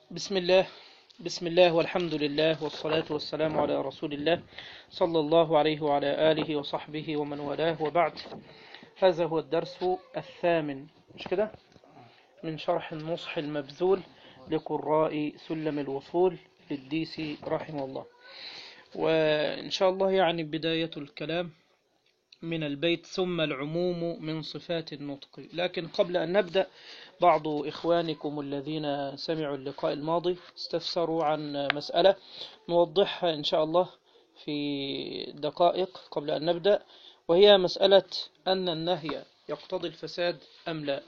بسم الله بسم الله والحمد لله والصلاة والسلام على رسول الله صلى الله عليه وعلى آله وصحبه ومن والاه وبعد هذا هو الدرس الثامن مش كده من شرح النصح المبذول لقراء سلم الوصول للديسي رحمه الله وإن شاء الله يعني بداية الكلام من البيت ثم العموم من صفات النطق لكن قبل أن نبدأ بعض إخوانكم الذين سمعوا اللقاء الماضي استفسروا عن مسألة نوضحها إن شاء الله في دقائق قبل أن نبدأ وهي مسألة أن النهي يقتضي الفساد أم لا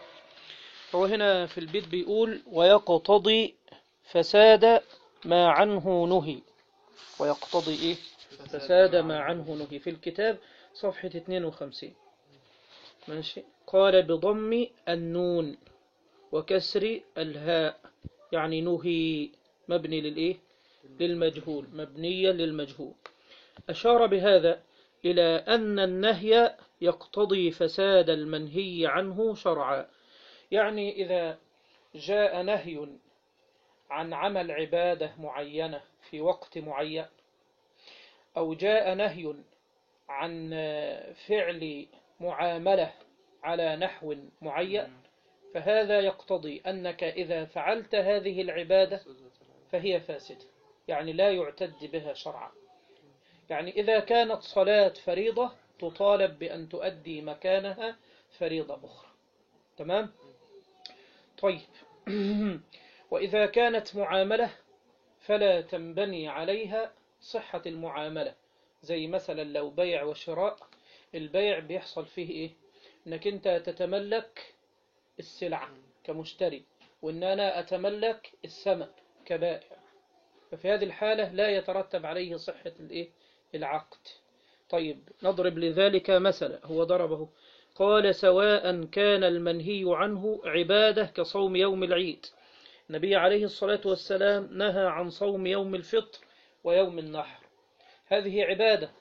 هو هنا في البيت بيقول ويقتضي فساد ما عنه نهي ويقتضي إيه فساد ما عنه نهي في الكتاب صفحة 52 ماشي قال بضم النون وكسر الهاء يعني نهي مبني للإيه للمجهول مبنيا للمجهول أشار بهذا إلى أن النهي يقتضي فساد المنهي عنه شرعا يعني إذا جاء نهي عن عمل عبادة معينة في وقت معين أو جاء نهي عن فعل معاملة على نحو معين فهذا يقتضي أنك إذا فعلت هذه العبادة فهي فاسدة يعني لا يعتد بها شرعا يعني إذا كانت صلاة فريضة تطالب بأن تؤدي مكانها فريضة أخرى تمام؟ طيب وإذا كانت معاملة فلا تنبني عليها صحة المعاملة زي مثلا لو بيع وشراء البيع بيحصل فيه ايه انك انت تتملك السلعة كمشتري وان انا اتملك الثمن كبائع ففي هذه الحالة لا يترتب عليه صحة الايه العقد طيب نضرب لذلك مثلا هو ضربه قال سواء كان المنهي عنه عبادة كصوم يوم العيد النبي عليه الصلاة والسلام نهى عن صوم يوم الفطر ويوم النحر هذه عبادة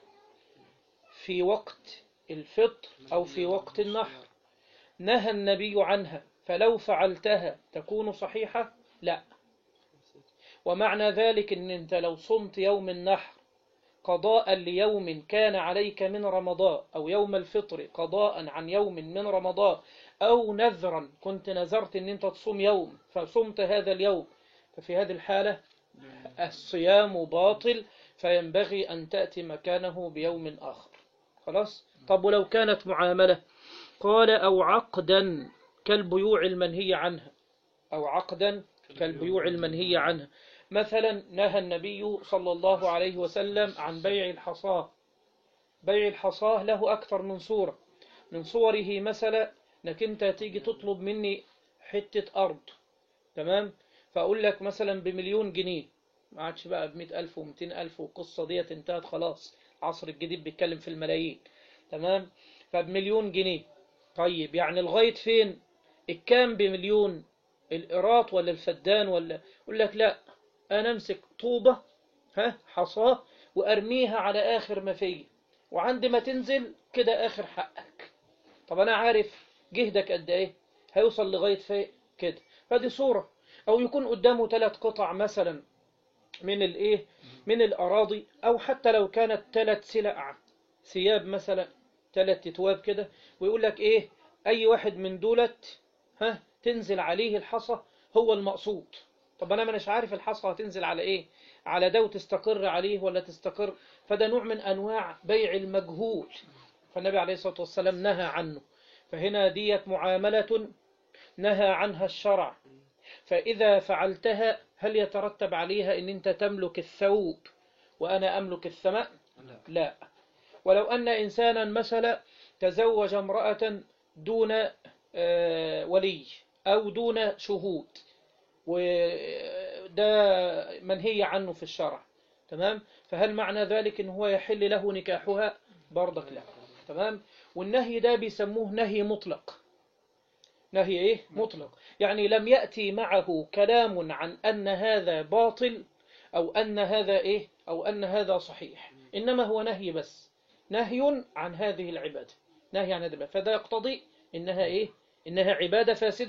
في وقت الفطر أو في وقت النحر نهى النبي عنها فلو فعلتها تكون صحيحة لا ومعنى ذلك أن أنت لو صمت يوم النحر قضاء ليوم كان عليك من رمضان أو يوم الفطر قضاء عن يوم من رمضان أو نذرا كنت نذرت أن أنت تصوم يوم فصمت هذا اليوم ففي هذه الحالة الصيام باطل فينبغي أن تأتي مكانه بيوم آخر خلاص طب ولو كانت معاملة قال أو عقدا كالبيوع المنهي عنها أو عقدا كالبيوع المنهي عنها مثلا نهى النبي صلى الله عليه وسلم عن بيع الحصاة بيع الحصاة له أكثر من صورة من صوره مثلا انك انت تيجي تطلب مني حتة أرض تمام فأقول لك مثلا بمليون جنيه ما عادش بقى بمئة ألف ومئتين ألف والقصة ديت انتهت خلاص العصر الجديد بيتكلم في الملايين تمام فبمليون جنيه طيب يعني لغاية فين الكام بمليون الإيرات ولا الفدان ولا يقول لك لا أنا أمسك طوبة ها حصاه وأرميها على آخر ما فيه وعند ما تنزل كده آخر حقك طب أنا عارف جهدك قد إيه هيوصل لغاية فين كده فدي صورة أو يكون قدامه ثلاث قطع مثلا من الايه من الاراضي او حتى لو كانت ثلاث سلع ثياب مثلا ثلاث تتواب كده ويقول لك ايه اي واحد من دولت ها تنزل عليه الحصى هو المقصود طب انا مش عارف الحصى هتنزل على ايه على ده وتستقر عليه ولا تستقر فده نوع من انواع بيع المجهول فالنبي عليه الصلاه والسلام نهى عنه فهنا ديت معامله نهى عنها الشرع فإذا فعلتها هل يترتب عليها أن أنت تملك الثوب وأنا أملك الثمن لا ولو أن إنسانا مثلا تزوج امرأة دون ولي أو دون شهود وده منهي عنه في الشرع تمام فهل معنى ذلك أنه هو يحل له نكاحها برضك لا تمام والنهي ده بيسموه نهي مطلق نهي ايه مطلق يعني لم يأتي معه كلام عن أن هذا باطل أو أن هذا ايه أو أن هذا صحيح إنما هو نهي بس نهي عن هذه العبادة نهي عن هذا فده يقتضي إنها ايه إنها عبادة فاسدة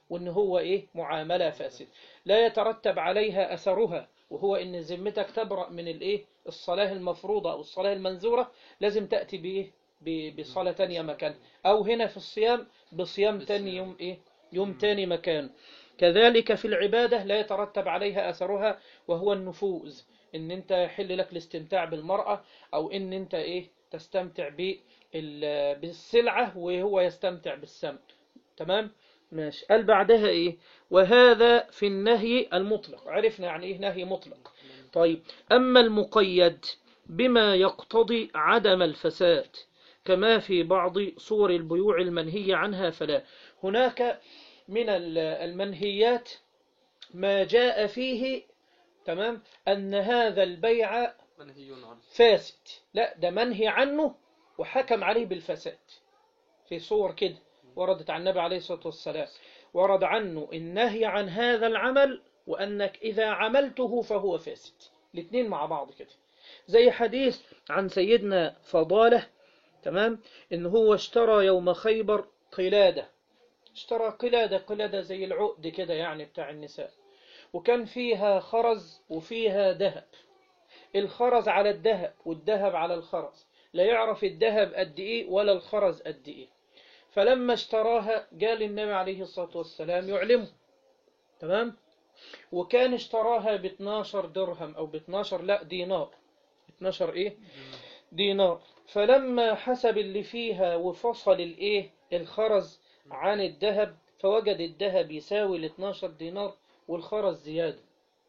وإن هو إيه معاملة فاسدة لا يترتب عليها أثرها وهو إن ذمتك تبرأ من الإيه الصلاة المفروضة أو الصلاة المنذورة لازم تأتي بإيه ب- بصلاة تانية مكان أو هنا في الصيام بصيام تاني يوم إيه يوم تاني مكان كذلك في العبادة لا يترتب عليها أثرها وهو النفوذ إن أنت يحل لك الاستمتاع بالمرأة أو إن أنت إيه تستمتع بال- بالسلعة وهو يستمتع بالسمن تمام ماشي قال بعدها إيه وهذا في النهي المطلق عرفنا يعني إيه نهي مطلق طيب أما المقيد بما يقتضي عدم الفساد كما في بعض صور البيوع المنهي عنها فلا هناك من ال- المنهيات ما جاء فيه تمام أن هذا البيع منهي عنه فاسد لا ده منهي عنه وحكم عليه بالفساد في صور كده وردت عن النبي عليه الصلاة والسلام ورد عنه النهي عن هذا العمل وأنك إذا عملته فهو فاسد الاثنين مع بعض كده زي حديث عن سيدنا فضالة تمام إن هو اشترى يوم خيبر قلادة اشترى قلادة قلادة زي العقد كده يعني بتاع النساء وكان فيها خرز وفيها ذهب الخرز على الذهب والذهب على الخرز لا يعرف الذهب قد ايه ولا الخرز قد ايه فلما اشتراها قال النبي عليه الصلاة والسلام يعلمه تمام وكان اشتراها ب 12 درهم او ب 12 لا دينار 12 ايه دينار فلما حسب اللي فيها وفصل الايه الخرز عن الذهب فوجد الذهب يساوي ال 12 دينار والخرز زيادة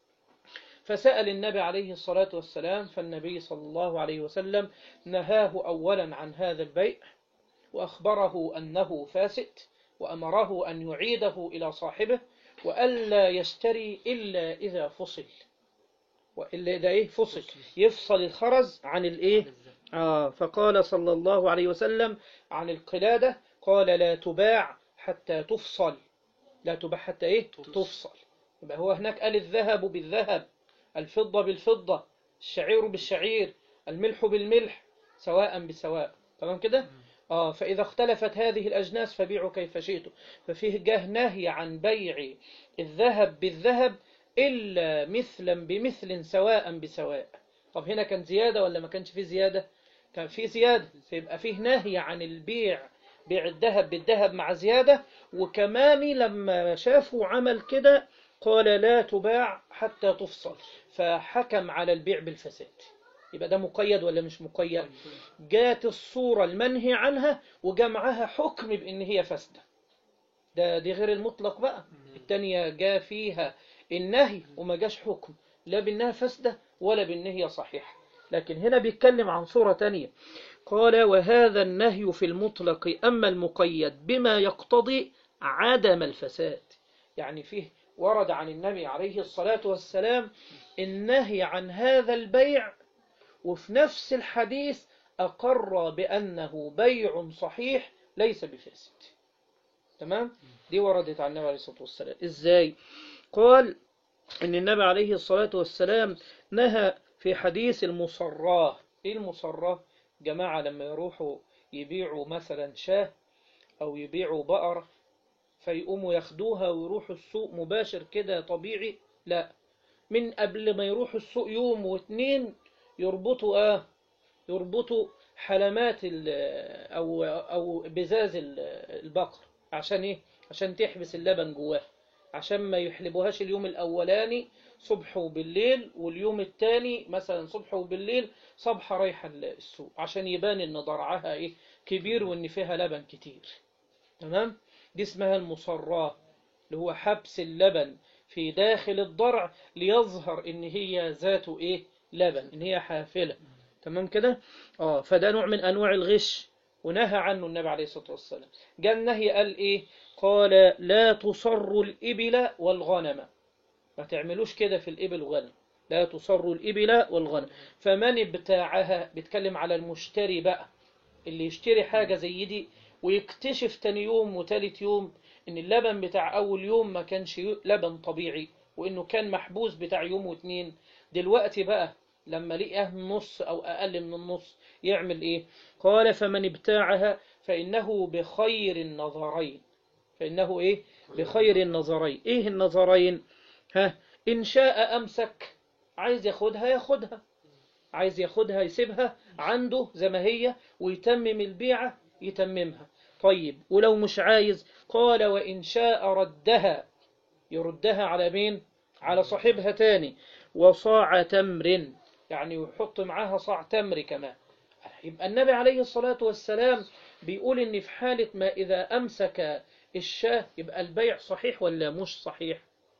فسأل النبي عليه الصلاة والسلام فالنبي صلى الله عليه وسلم نهاه أولا عن هذا البيع وأخبره أنه فاسد وأمره أن يعيده إلى صاحبه وألا يشتري إلا إذا فصل وإلا إذا إيه فصل يفصل الخرز عن الإيه آه فقال صلى الله عليه وسلم عن القلادة قال لا تباع حتى تفصل لا تباع حتى إيه تفصل يبقى هو هناك قال الذهب بالذهب الفضة بالفضة الشعير بالشعير الملح بالملح سواء بسواء تمام كده آه فإذا اختلفت هذه الأجناس فبيعوا كيف شئتم ففيه جه نهي عن بيع الذهب بالذهب إلا مثلا بمثل سواء بسواء طب هنا كان زيادة ولا ما كانش فيه زيادة كان فيه زيادة فيبقى فيه نهي عن البيع بيع الذهب بالذهب مع زيادة وكمان لما شافوا عمل كده قال لا تباع حتى تفصل فحكم على البيع بالفساد يبقى ده مقيد ولا مش مقيد جات الصورة المنهي عنها وجمعها حكم بأن هي فاسدة ده دي غير المطلق بقى التانية جاء فيها النهي وما جاش حكم لا بأنها فاسدة ولا بأن هي صحيحة لكن هنا بيتكلم عن صورة تانية قال وهذا النهي في المطلق أما المقيد بما يقتضي عدم الفساد يعني فيه ورد عن النبي عليه الصلاة والسلام النهي عن هذا البيع وفي نفس الحديث أقر بأنه بيع صحيح ليس بفاسد تمام دي وردت عن النبي عليه الصلاة والسلام إزاي قال إن النبي عليه الصلاة والسلام نهى في حديث المصراه إيه المصراه جماعة لما يروحوا يبيعوا مثلا شاه أو يبيعوا بقرة فيقوموا ياخدوها ويروحوا السوق مباشر كده طبيعي لا من قبل ما يروحوا السوق يوم واتنين يربطوا اه يربطوا حلمات ال- او او بزاز ال- البقر عشان ايه عشان تحبس اللبن جواه عشان ما يحلبوهاش اليوم الاولاني صبح وبالليل واليوم الثاني مثلا صبح وبالليل صبح رايحه السوق عشان يبان ان ضرعها ايه كبير وان فيها لبن كتير تمام دي اسمها المصراه اللي هو حبس اللبن في داخل الضرع ليظهر ان هي ذات ايه لبن ان هي حافلة تمام كده اه فده نوع من انواع الغش ونهى عنه النبي عليه الصلاة والسلام جاء النهي قال ايه قال لا تصر الإبل والغنم ما تعملوش كده في الإبل والغنم لا تصر الإبل والغنم فمن ابتاعها بيتكلم على المشتري بقى اللي يشتري حاجة زي دي ويكتشف تاني يوم وتالت يوم ان اللبن بتاع اول يوم ما كانش يو- لبن طبيعي وانه كان محبوس بتاع يوم واتنين دلوقتي بقى لما لقاه نص او اقل من النص يعمل ايه قال فمن ابتاعها فانه بخير النظرين فانه ايه بخير النظرين ايه النظرين ها ان شاء امسك عايز ياخدها ياخدها عايز ياخدها يسيبها عنده زي ما هي ويتمم البيعة يتممها طيب ولو مش عايز قال وإن شاء ردها يردها على مين على صاحبها تاني وصاع تمر يعني يحط معاها صاع تمر كمان يبقى النبي عليه الصلاة والسلام بيقول ان في حالة ما اذا امسك الشاه يبقى البيع صحيح ولا مش صحيح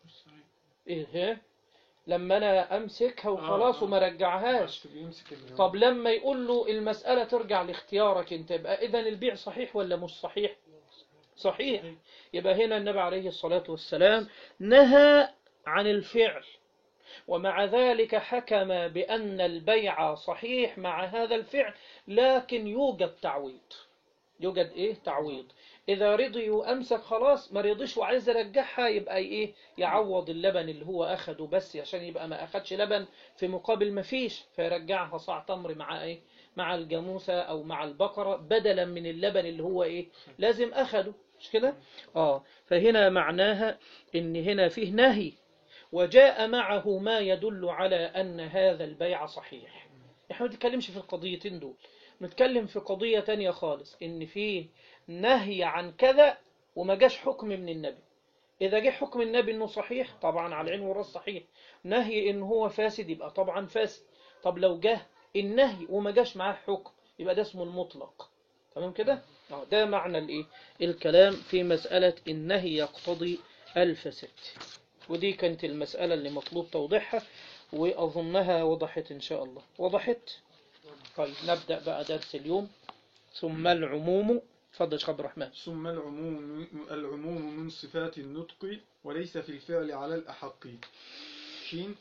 ايه لما انا امسكها وخلاص آه. وما رجعهاش بيمسك ال- طب لما يقول له المسألة ترجع لاختيارك انت يبقى اذا البيع صحيح ولا مش صحيح صحيح يبقى هنا النبي عليه الصلاة والسلام نهى عن الفعل ومع ذلك حكم بأن البيع صحيح مع هذا الفعل لكن يوجد تعويض يوجد ايه تعويض اذا رضي وامسك خلاص ما رضيش وعايز يرجعها يبقى ايه يعوض اللبن اللي هو اخده بس عشان يبقى ما اخدش لبن في مقابل ما فيش فيرجعها صاع تمر مع ايه مع الجاموسة او مع البقرة بدلا من اللبن اللي هو ايه لازم اخده مش كده اه فهنا معناها ان هنا فيه نهي وجاء معه ما يدل على ان هذا البيع صحيح احنا ما بنتكلمش في القضيتين دول نتكلم في قضية تانية خالص ان فيه نهي عن كذا وما جاش حكم من النبي إذا جه حكم النبي إنه صحيح طبعا على العين والراس صحيح نهي إن هو فاسد يبقى طبعا فاسد طب لو جه النهي وما جاش معاه حكم يبقى ده اسمه المطلق تمام كده آه، ده معنى الايه الكلام في مسألة النهي يقتضي الفساد ودي كانت المسألة اللي مطلوب توضيحها وأظنها وضحت إن شاء الله وضحت طيب نبدأ بقى درس اليوم ثم العموم تفضل يا شيخ عبد الرحمن ثم العموم العموم من صفات النطق وليس في الفعل على الأحق شين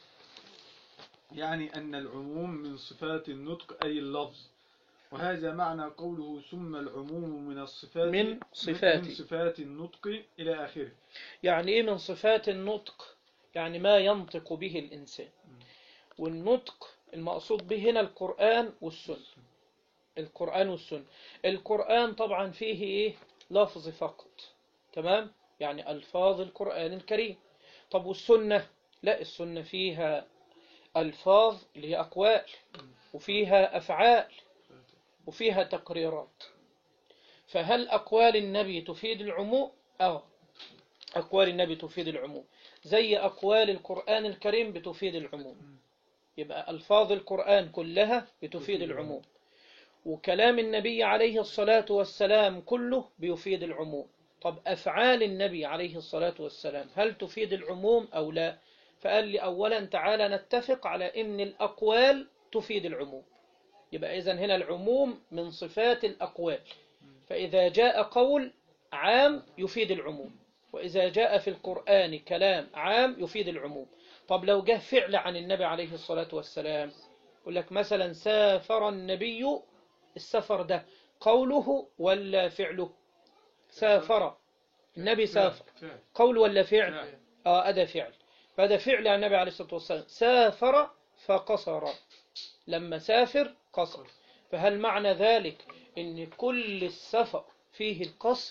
يعني أن العموم من صفات النطق أي اللفظ وهذا معنى قوله ثم العموم من الصفات من صفات. من صفات النطق إلى آخره يعني ايه من صفات النطق يعني ما ينطق به الإنسان والنطق المقصود به هنا القرآن والسنة القرآن والسنة القرآن طبعا فيه ايه لفظ فقط تمام يعني ألفاظ القرآن الكريم طب والسنة لا السنة فيها ألفاظ اللي هي أقوال وفيها أفعال وفيها تقريرات فهل أقوال النبي تفيد العموم؟ أه أقوال النبي تفيد العموم زي أقوال القرآن الكريم بتفيد العموم يبقى ألفاظ القرآن كلها بتفيد العموم وكلام النبي عليه الصلاة والسلام كله بيفيد العموم طب أفعال النبي عليه الصلاة والسلام هل تفيد العموم أو لا فقال لي أولا تعالى نتفق على أن الأقوال تفيد العموم يبقى إذن هنا العموم من صفات الأقوال فإذا جاء قول عام يفيد العموم وإذا جاء في القرآن كلام عام يفيد العموم طب لو جاء فعل عن النبي عليه الصلاة والسلام يقول لك مثلا سافر النبي السفر ده قوله ولا فعله سافر النبي سافر فعل. قول ولا فعل فعل. اه أدا فعل فهذا فعل عن النبي عليه الصلاة والسلام سافر فقصر لما سافر قصر فهل معنى ذلك ان كل السفر فيه القصر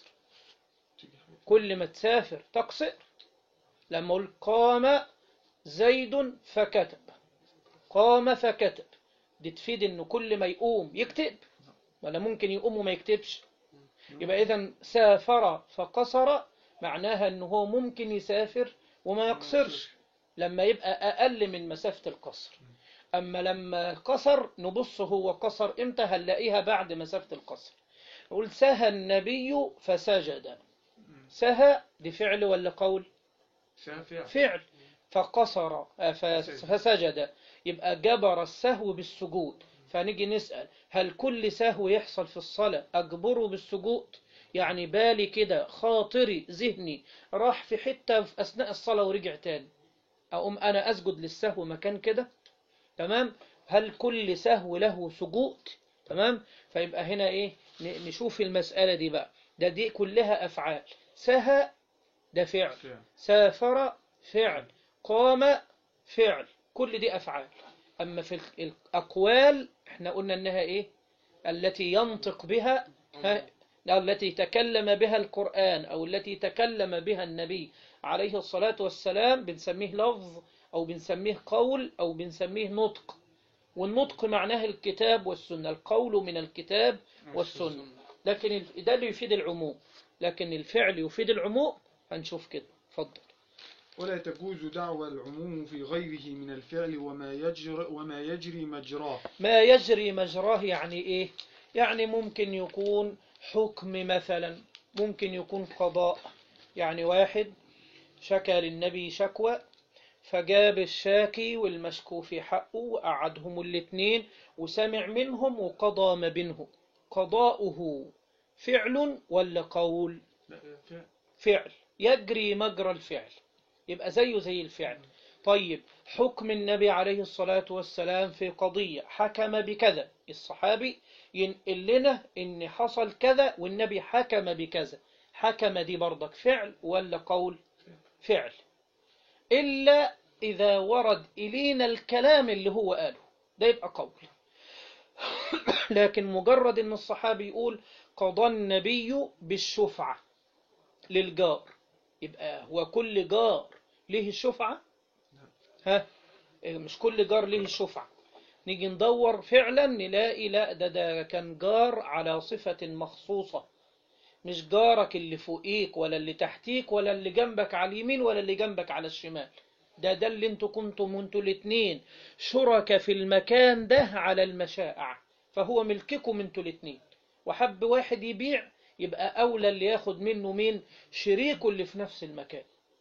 كل ما تسافر تقصر لما اقول قام زيد فكتب قام فكتب دي تفيد انه كل ما يقوم يكتب ولا ممكن يقوم وما يكتبش يبقى اذا سافر فقصر معناها انه هو ممكن يسافر وما يقصرش لما يبقى اقل من مسافة القصر اما لما قصر نبص هو قصر امتى هنلاقيها بعد مسافة القصر نقول سهى النبي فسجد سهى دي فعل ولا قول سافع فعل فقصر آه، فس- فسجد يبقى جبر السهو بالسجود فنيجي نسأل هل كل سهو يحصل في الصلاة أجبره بالسجود يعني بالي كده خاطري ذهني راح في حتة في أثناء الصلاة ورجع تاني أقوم أنا أسجد للسهو مكان كده تمام هل كل سهو له سجود تمام فيبقى هنا إيه ن- نشوف المسألة دي بقى ده دي كلها أفعال سهى ده فعل فعل. سافر فعل قام فعل كل دي أفعال أما في الأقوال احنا قلنا أنها إيه التي ينطق بها ها التي تكلم بها القرآن أو التي تكلم بها النبي عليه الصلاة والسلام بنسميه لفظ أو بنسميه قول أو بنسميه نطق والنطق معناه الكتاب والسنة القول من الكتاب والسنة لكن ال- ده اللي يفيد العموم لكن الفعل يفيد العموم هنشوف كده اتفضل ولا تجوز دعوى العموم في غيره من الفعل وما يجري وما يجري مجراه ما يجري مجراه يعني ايه يعني ممكن يكون حكم مثلا ممكن يكون قضاء يعني واحد شكى للنبي شكوى فجاب الشاكي والمشكو في حقه وقعدهم الاتنين وسمع منهم وقضى ما بينهم قضاؤه فعل ولا قول لا، فعل. فعل يجري مجرى الفعل يبقى زيه زي الفعل طيب حكم النبي عليه الصلاة والسلام في قضية حكم بكذا الصحابي ينقل لنا ان حصل كذا والنبي حكم بكذا حكم دي برضك فعل ولا قول فعل إلا إذا ورد إلينا الكلام اللي هو قاله ده يبقى قول لكن مجرد ان الصحابي يقول قضى النبي بالشفعة للجار يبقى هو كل جار ليه الشفعة ها إيه، مش كل جار ليه الشفعة نيجي ندور فعلا نلاقي لا ده ده كان جار على صفة مخصوصة مش جارك اللي فوقيك ولا اللي تحتيك ولا اللي جنبك على اليمين ولا اللي جنبك على الشمال ده ده اللي انتوا كنتم انتوا الاتنين شركة في المكان ده على المشاع فهو ملككم انتوا الاتنين وحب واحد يبيع يبقى أولى اللي ياخد منه مين شريكه اللي في نفس المكان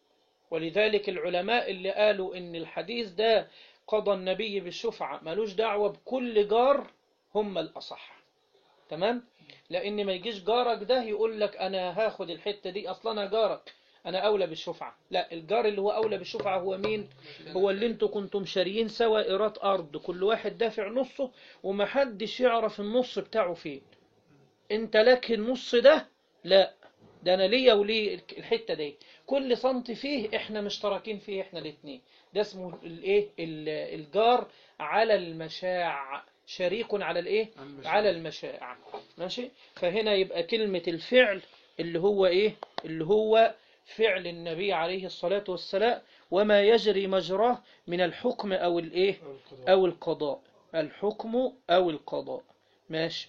ولذلك العلماء اللي قالوا ان الحديث ده قضى النبي بالشفعة ملوش دعوة بكل جار هم الأصح تمام لأن ما يجيش جارك ده يقول لك أنا هاخد الحتة دي أصلا أنا جارك أنا أولى بالشفعة لا الجار اللي هو أولى بالشفعة هو مين هو اللي انتوا كنتم شاريين سوا إيراد أرض كل واحد دافع نصه ومحدش يعرف النص بتاعه فين انت لك النص ده لا ده انا ليا وليه الحته دي كل سنتي فيه احنا مشتركين فيه احنا الاثنين ده اسمه الايه ال- الجار على المشاع شريك على الايه على المشاع. على المشاع ماشي فهنا يبقى كلمة الفعل اللي هو ايه اللي هو فعل النبي عليه الصلاة والسلام وما يجري مجراه من الحكم او الايه او القضاء الحكم او القضاء ماشي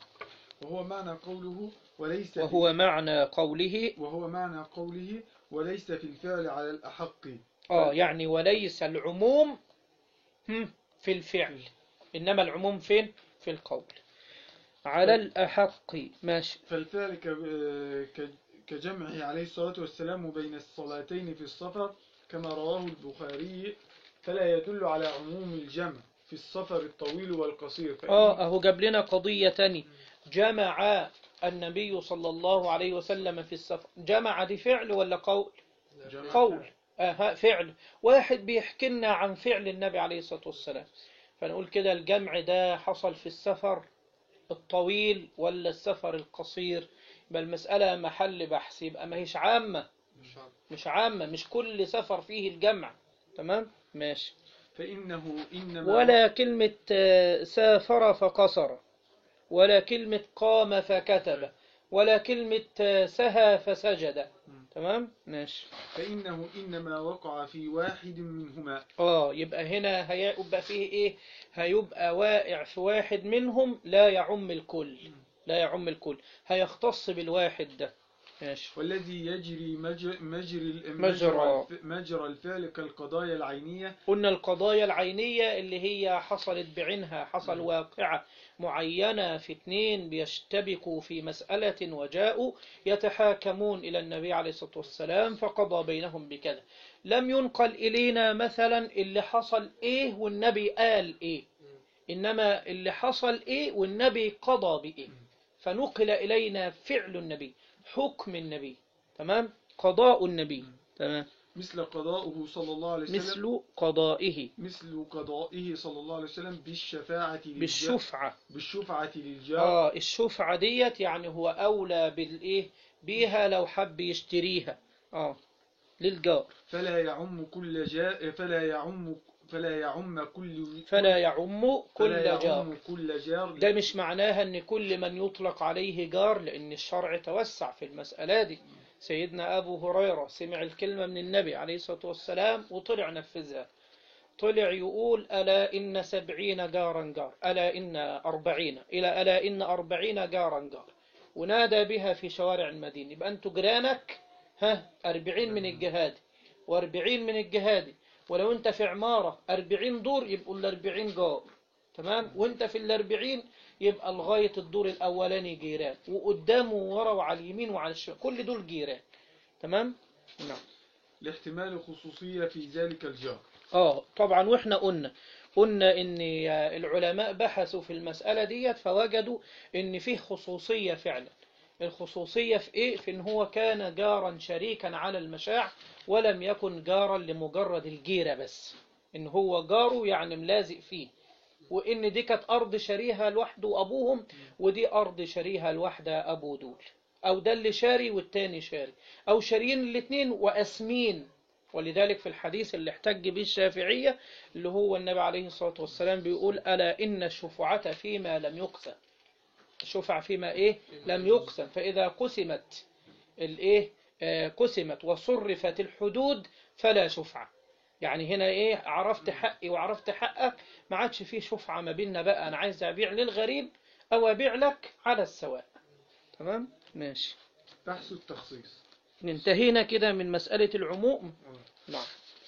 وهو معنى قوله وليس وهو معنى قوله وهو معنى قوله وليس في الفعل على الأحق اه يعني وليس العموم هم، في الفعل إنما العموم فين في القول على الأحق ماشي فالفعل ك- ك- كجمعه عليه الصلاة والسلام بين الصلاتين في السفر كما رواه البخاري فلا يدل على عموم الجمع في السفر الطويل والقصير فإن- اه اهو جاب لنا قضية تاني جمع النبي صلى الله عليه وسلم في السفر جمع دي فعل ولا قول جمع قول آه فعل واحد بيحكي لنا عن فعل النبي عليه الصلاة والسلام فنقول كده الجمع ده حصل في السفر الطويل ولا السفر القصير يبقى المسألة محل بحث يبقى ما هيش عامة مش عامة مش كل سفر فيه الجمع تمام ماشي فإنه إنما ولا كلمة آه، سافر فقصر ولا كلمة قام فكتب ولا كلمة آه، سهى فسجد تمام ماشي فإنه إنما وقع في واحد منهما اه يبقى هنا هيبقى فيه ايه هيبقى واقع في واحد منهم لا يعم الكل لا يعم الكل هيختص بالواحد ده ماشي والذي يجري مجرى مجري مجرى. مجرى الفعل كالقضايا العينية قلنا القضايا العينية اللي هي حصلت بعينها حصل واقعة معينة في اتنين بيشتبكوا في مسألة وجاءوا يتحاكمون إلى النبي عليه الصلاة والسلام فقضى بينهم بكذا لم ينقل إلينا مثلا اللي حصل إيه والنبي قال إيه إنما اللي حصل إيه والنبي قضى بإيه فنقل إلينا فعل النبي حكم النبي تمام قضاء النبي تمام مثل قضاؤه صلى الله عليه وسلم مثل قضائه مثل قضائه صلى الله عليه وسلم بالشفاعة للجار بالشفعة بالشفعة للجار اه الشفعة ديت يعني هو أولى بالإيه بيها لو حب يشتريها اه للجار فلا يعم كل جاء فلا يعم فلا يعم كل فلا يعم كل فلا جار يعم كل جار ده مش معناها ان كل من يطلق عليه جار لان الشرع توسع في المسألة دي سيدنا ابو هريرة سمع الكلمة من النبي عليه الصلاة والسلام وطلع نفذها طلع يقول ألا إن سبعين جارا جار ألا إن أربعين إلى ألا إن أربعين جارا جار ونادى بها في شوارع المدينة يبقى أنتوا جيرانك ها أربعين من الجهاد وأربعين من الجهاد ولو أنت في عمارة أربعين دور يبقوا الأربعين جار تمام وأنت في الأربعين يبقى لغاية الدور الأولاني جيران وقدامه وورا وعلى اليمين وعلى الشمال كل دول جيران تمام نعم لاحتمال خصوصية في ذلك الجار اه طبعا واحنا قلنا قلنا ان العلماء بحثوا في المسألة ديت فوجدوا ان فيه خصوصية فعلا الخصوصية في ايه في ان هو كان جارا شريكا على المشاع ولم يكن جارا لمجرد الجيرة بس ان هو جاره يعني ملازق فيه وان دي كانت ارض شاريها لوحده ابوهم ودي ارض شاريها لوحدها ابو دول او ده اللي شاري والتاني شاري او شاريين الاتنين واسمين ولذلك في الحديث اللي احتج به الشافعية اللي هو النبي عليه الصلاة والسلام بيقول ألا إن الشفعة فيما لم يقسم الشفعة فيما إيه لم يقسم فإذا قسمت الإيه آه قسمت وصرفت الحدود فلا شفعة يعني هنا إيه عرفت حقي وعرفت حقك ما عادش فيه شفعة ما بيننا بقى أنا عايز أبيع للغريب أو أبيع لك على السواء تمام ماشي بحث التخصيص انتهينا كده من مسألة العموم نعم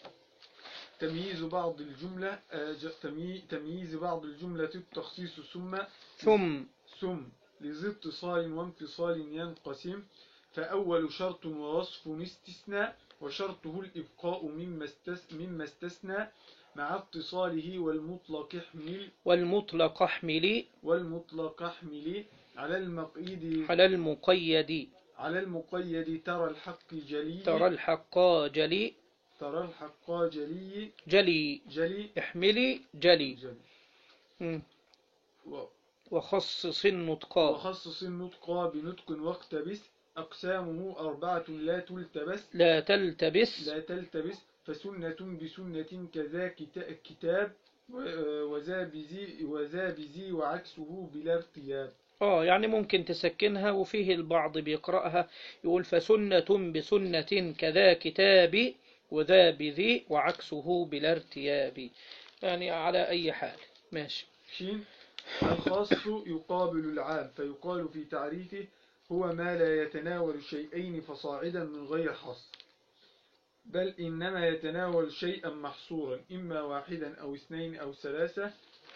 تمييز بعض الجملة آه، ج- تمي- تمييز بعض الجملة التخصيص ثم ثم ثم لذي اتصال وانفصال ينقسم فأول شرط ووصف استثناء وشرطه الإبقاء مما استس- مما استثنى مع اتصاله والمطلق احمل والمطلق احملي والمطلق احمل على المقيد على المقيد على المقيد ترى الحق جلي ترى الحق جلي ترى الحق جلي جلي جلي احملي جلي جلي مم. و- وخصص النطقا وخصص النطق بنطق واقتبس أقسامه أربعة لا تلتبس لا تلتبس لا تلتبس فسنة بسنة كذا كتا- كتاب و- وذا بذي وذا بذي وعكسه بلا ارتياب اه يعني ممكن تسكنها وفيه البعض بيقرأها يقول فسنة بسنة كذا كتابي وذا بذي وعكسه بلا ارتياب يعني على أي حال ماشي شين الخاص يقابل العام فيقال في تعريفه هو ما لا يتناول شيئين فصاعدا من غير حصر بل إنما يتناول شيئا محصورا إما واحدا أو اثنين أو ثلاثة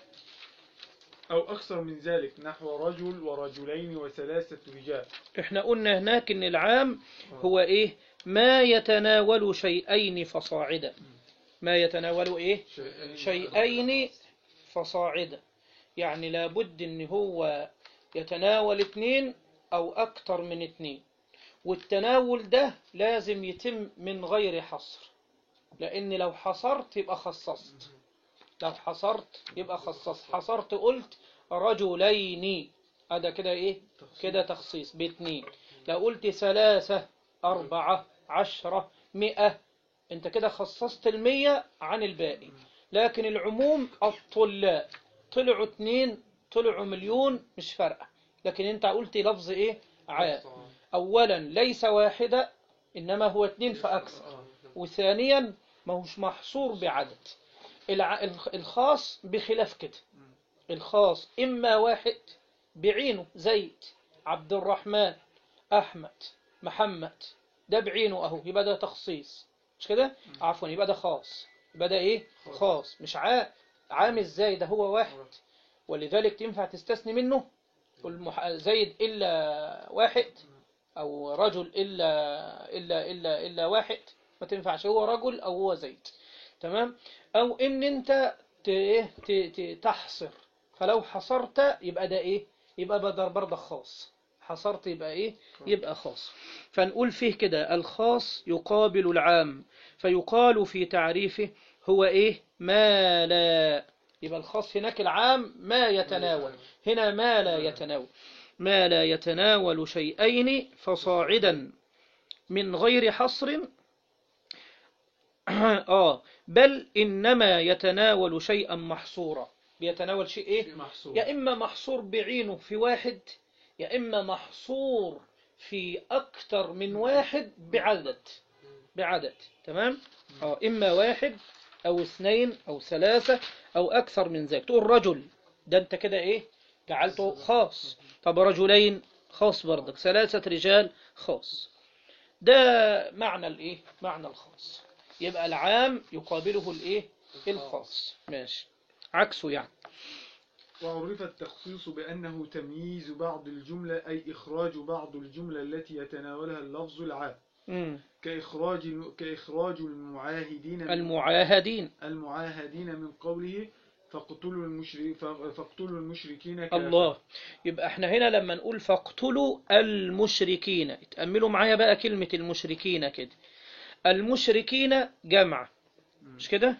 أو أكثر من ذلك نحو رجل ورجلين وثلاثة رجال احنا قلنا هناك ان العام هو ايه ما يتناول شيئين فصاعدا ما يتناول ايه شيئين فصاعدا يعني لابد ان هو يتناول اتنين او اكتر من اتنين والتناول ده لازم يتم من غير حصر لان لو حصرت يبقى خصصت لو حصرت يبقى خصصت حصرت قلت رجلين هذا كده ايه كده تخصيص باتنين لو قلت ثلاثة أربعة عشرة مئة انت كده خصصت المية عن الباقي لكن العموم الطلاب طلعوا اتنين طلعوا مليون مش فارقة لكن انت قلت لفظ ايه عام اولا ليس واحدة انما هو اتنين فاكثر وثانيا ما هوش محصور بعدد الع- الخ- الخاص بخلاف كده الخاص اما واحد بعينه زيد عبد الرحمن احمد محمد ده بعينه اهو يبقى ده تخصيص مش كده عفوا يبقى ده خاص يبقى ده ايه خاص مش عام عام ازاي ده هو واحد ولذلك تنفع تستثني منه المح... زيد إلا واحد أو رجل إلا إلا إلا إلا واحد ما تنفعش هو رجل أو هو زيد تمام أو إن أنت ت... إيه؟ ت... ت... تحصر فلو حصرت يبقى ده إيه يبقى بدر برضه خاص حصرت يبقى إيه يبقى خاص فنقول فيه كده الخاص يقابل العام فيقال في تعريفه هو إيه ما لا يبقى الخاص هناك العام ما يتناول هنا ما لا يتناول ما لا يتناول شيئين فصاعدا من غير حصر آه بل إنما يتناول شيئا محصورا بيتناول شيء إيه محصور يا إما محصور بعينه في واحد يا إما محصور في أكتر من واحد بعدد بعدد تمام آه إما واحد أو اثنين أو ثلاثة أو أكثر من ذلك تقول رجل ده أنت كده إيه جعلته خاص طب رجلين خاص برضك ثلاثة رجال خاص ده معنى الإيه معنى الخاص يبقى العام يقابله الإيه الخاص ماشي عكسه يعني وعرف التخصيص بأنه تمييز بعض الجملة أي إخراج بعض الجملة التي يتناولها اللفظ العام مم. كإخراج كإخراج المعاهدين من المعاهدين المعاهدين من قوله فاقتلوا المشرك فاقتلوا المشركين كافة. الله يبقى احنا هنا لما نقول فاقتلوا المشركين اتأملوا معايا بقى كلمة المشركين كده المشركين جمع مش كده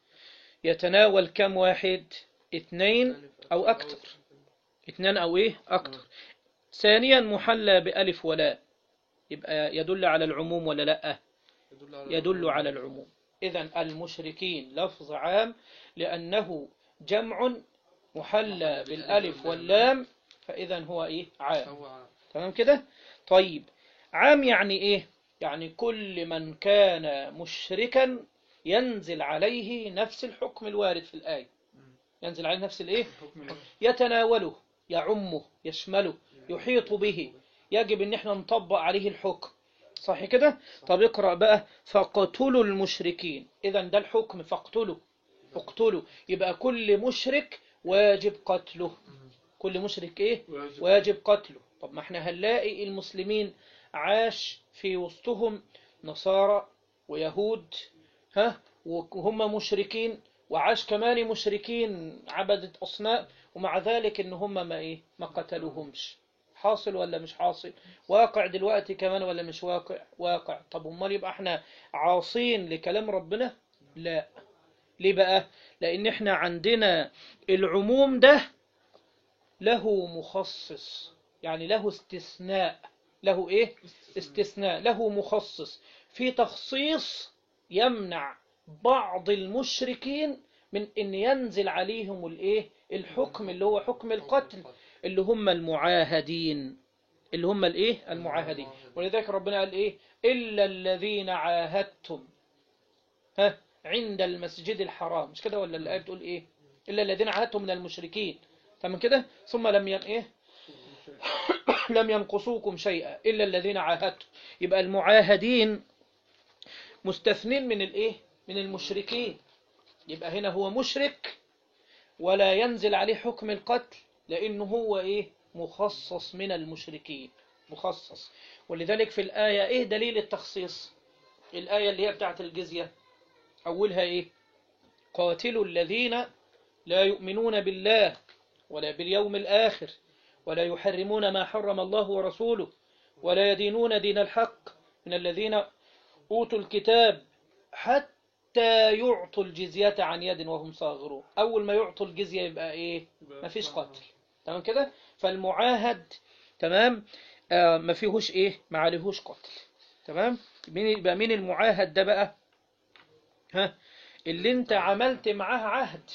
يتناول كم واحد اتنين او اكتر اتنين او ايه اكتر ثانيا محلى بألف ولا يبقى يدل على العموم ولا لا يدل على العموم إذا المشركين لفظ عام لأنه جمع محلى بالألف واللام فإذا هو إيه عام تمام كده طيب عام يعني إيه يعني كل من كان مشركا ينزل عليه نفس الحكم الوارد في الآية ينزل عليه نفس الإيه حكم الله. يتناوله يعمه يشمله يحيط به يجب ان احنا نطبق عليه الحكم صح كده طب اقرأ بقى فاقتلوا المشركين اذا ده الحكم فاقتلوا اقتلوا يبقى كل مشرك واجب قتله كل مشرك ايه واجب. واجب قتله طب ما احنا هنلاقي المسلمين عاش في وسطهم نصارى ويهود ها وهم مشركين وعاش كمان مشركين عبدة أصنام ومع ذلك إن هم ما إيه ما قتلوهمش حاصل ولا مش حاصل واقع دلوقتي كمان ولا مش واقع واقع طب امال يبقى احنا عاصين لكلام ربنا لا ليه بقى لان احنا عندنا العموم ده له مخصص يعني له استثناء له ايه استثناء له مخصص في تخصيص يمنع بعض المشركين من ان ينزل عليهم الايه الحكم اللي هو حكم القتل اللي هم المعاهدين اللي هم الايه المعاهدين ولذلك ربنا قال ايه الا الذين عاهدتم ها عند المسجد الحرام مش كده ولا الايه بتقول ايه الا الذين عاهدتم من المشركين تمام كده ثم لم ين ايه لم ينقصوكم شيئا الا الذين عاهدتم يبقى المعاهدين مستثنين من الايه من المشركين يبقى هنا هو مشرك ولا ينزل عليه حكم القتل لأنه هو إيه مخصص من المشركين مخصص ولذلك في الآية إيه دليل التخصيص الآية اللي هي بتاعت الجزية أولها إيه قاتلوا الذين لا يؤمنون بالله ولا باليوم الآخر ولا يحرمون ما حرم الله ورسوله ولا يدينون دين الحق من الذين أوتوا الكتاب حتى يعطوا الجزية عن يد وهم صاغرون أول ما يعطوا الجزية يبقى إيه ما فيش قتل تمام كده فالمعاهد تمام آه ما فيهوش إيه ما عليهوش قتل تمام مين يبقى مين المعاهد ده بقى ها اللي انت عملت معاه عهد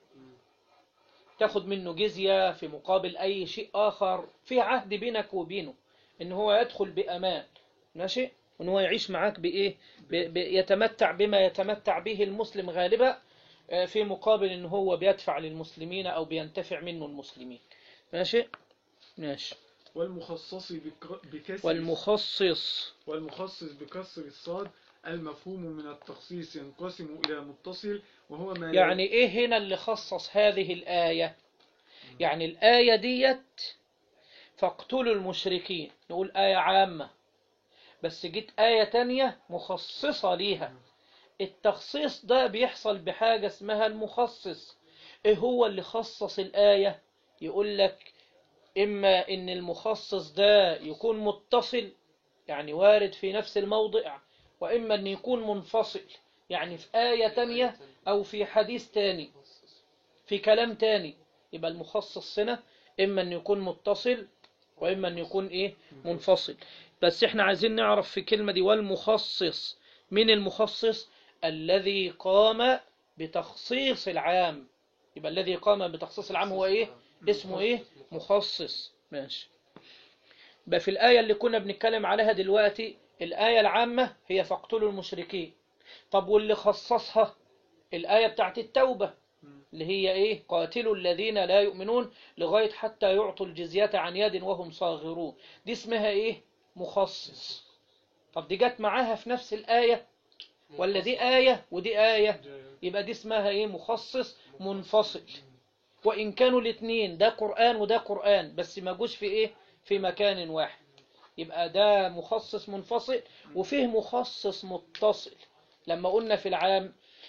تاخد منه جزية في مقابل أي شيء آخر في عهد بينك وبينه إن هو يدخل بأمان ماشي وإن هو يعيش معاك بإيه ب... ب... يتمتع بما يتمتع به المسلم غالبا آه، في مقابل إن هو بيدفع للمسلمين أو بينتفع منه المسلمين ماشي ماشي والمخصص بك- بكسر والمخصص والمخصص بكسر الصاد المفهوم من التخصيص ينقسم إلى متصل وهو ما لا- يعني ايه هنا اللي خصص هذه الآية يعني الآية ديت فاقتلوا المشركين نقول آية عامة بس جيت آية تانية مخصصة ليها التخصيص ده بيحصل بحاجة اسمها المخصص ايه هو اللي خصص الآية يقول لك إما إن المخصص ده يكون متصل يعني وارد في نفس الموضع وإما أن يكون منفصل يعني في آية تانية أو في حديث تاني في كلام تاني يبقى المخصص هنا إما أن يكون متصل وإما أن يكون إيه منفصل بس إحنا عايزين نعرف في كلمة دي والمخصص من المخصص الذي قام بتخصيص العام يبقى الذي قام بتخصيص العام هو ايه اسمه ايه مخصص ماشي يبقى في الآية اللي كنا بنتكلم عليها دلوقتي الآية العامة هي فاقتلوا المشركين طب واللي خصصها الآية بتاعت التوبة اللي هي ايه قاتلوا الذين لا يؤمنون لغاية حتى يعطوا الجزية عن يد وهم صاغرون دي اسمها ايه مخصص طب دي جت معاها في نفس الآية ولا دي آية ودي آية يبقى دي اسمها ايه مخصص منفصل وإن كانوا الاثنين ده قرآن وده قرآن بس ما جوش في ايه في مكان واحد يبقى ده مخصص منفصل وفيه مخصص متصل لما قلنا في العام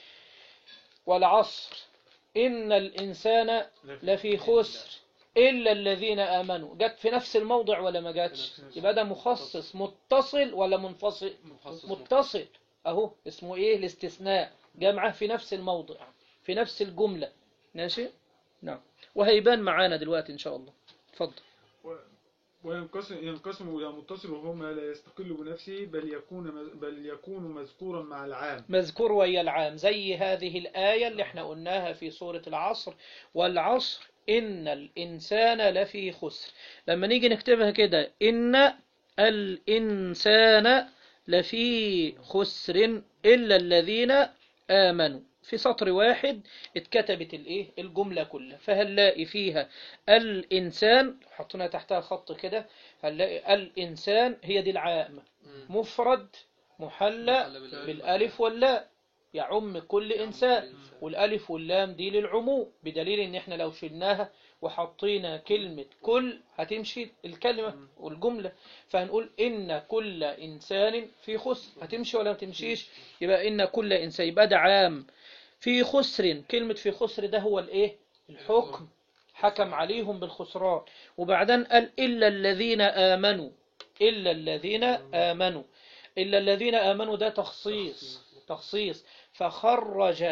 والعصر إن الإنسان لفي خسر إلا الذين آمنوا جت في نفس الموضع ولا ما جاتش يبقى ده مخصص متصل ولا منفصل متصل أهو اسمه إيه الاستثناء جامعة في نفس الموضع في نفس الجملة ماشي نعم وهيبان معانا دلوقتي إن شاء الله اتفضل وينقسم ينقسم إلى متصل وهو ما لا يستقل بنفسه بل يكون بل يكون مذكورا مع العام مذكور ويا العام زي هذه الآية اللي احنا قلناها في سورة العصر والعصر إن الإنسان لفي خسر لما نيجي نكتبها كده إن الإنسان لفي خسر إلا الذين آمنوا في سطر واحد اتكتبت الايه الجملة كلها فهنلاقي فيها الإنسان حطينا تحتها خط كده هنلاقي الإنسان هي دي العام مفرد محلى بالألف واللاء يعم كل إنسان والألف واللام دي للعموم بدليل إن إحنا لو شلناها وحطينا كلمة كل هتمشي الكلمة والجملة فهنقول إن كل إنسان في خسر هتمشي ولا ما تمشيش يبقى إن كل إنسان يبقى ده عام في خسر كلمة في خسر ده هو الإيه الحكم حكم عليهم بالخسران وبعدين قال إلا الذين آمنوا إلا الذين آمنوا إلا الذين آمنوا ده تخصيص تخصيص فخرج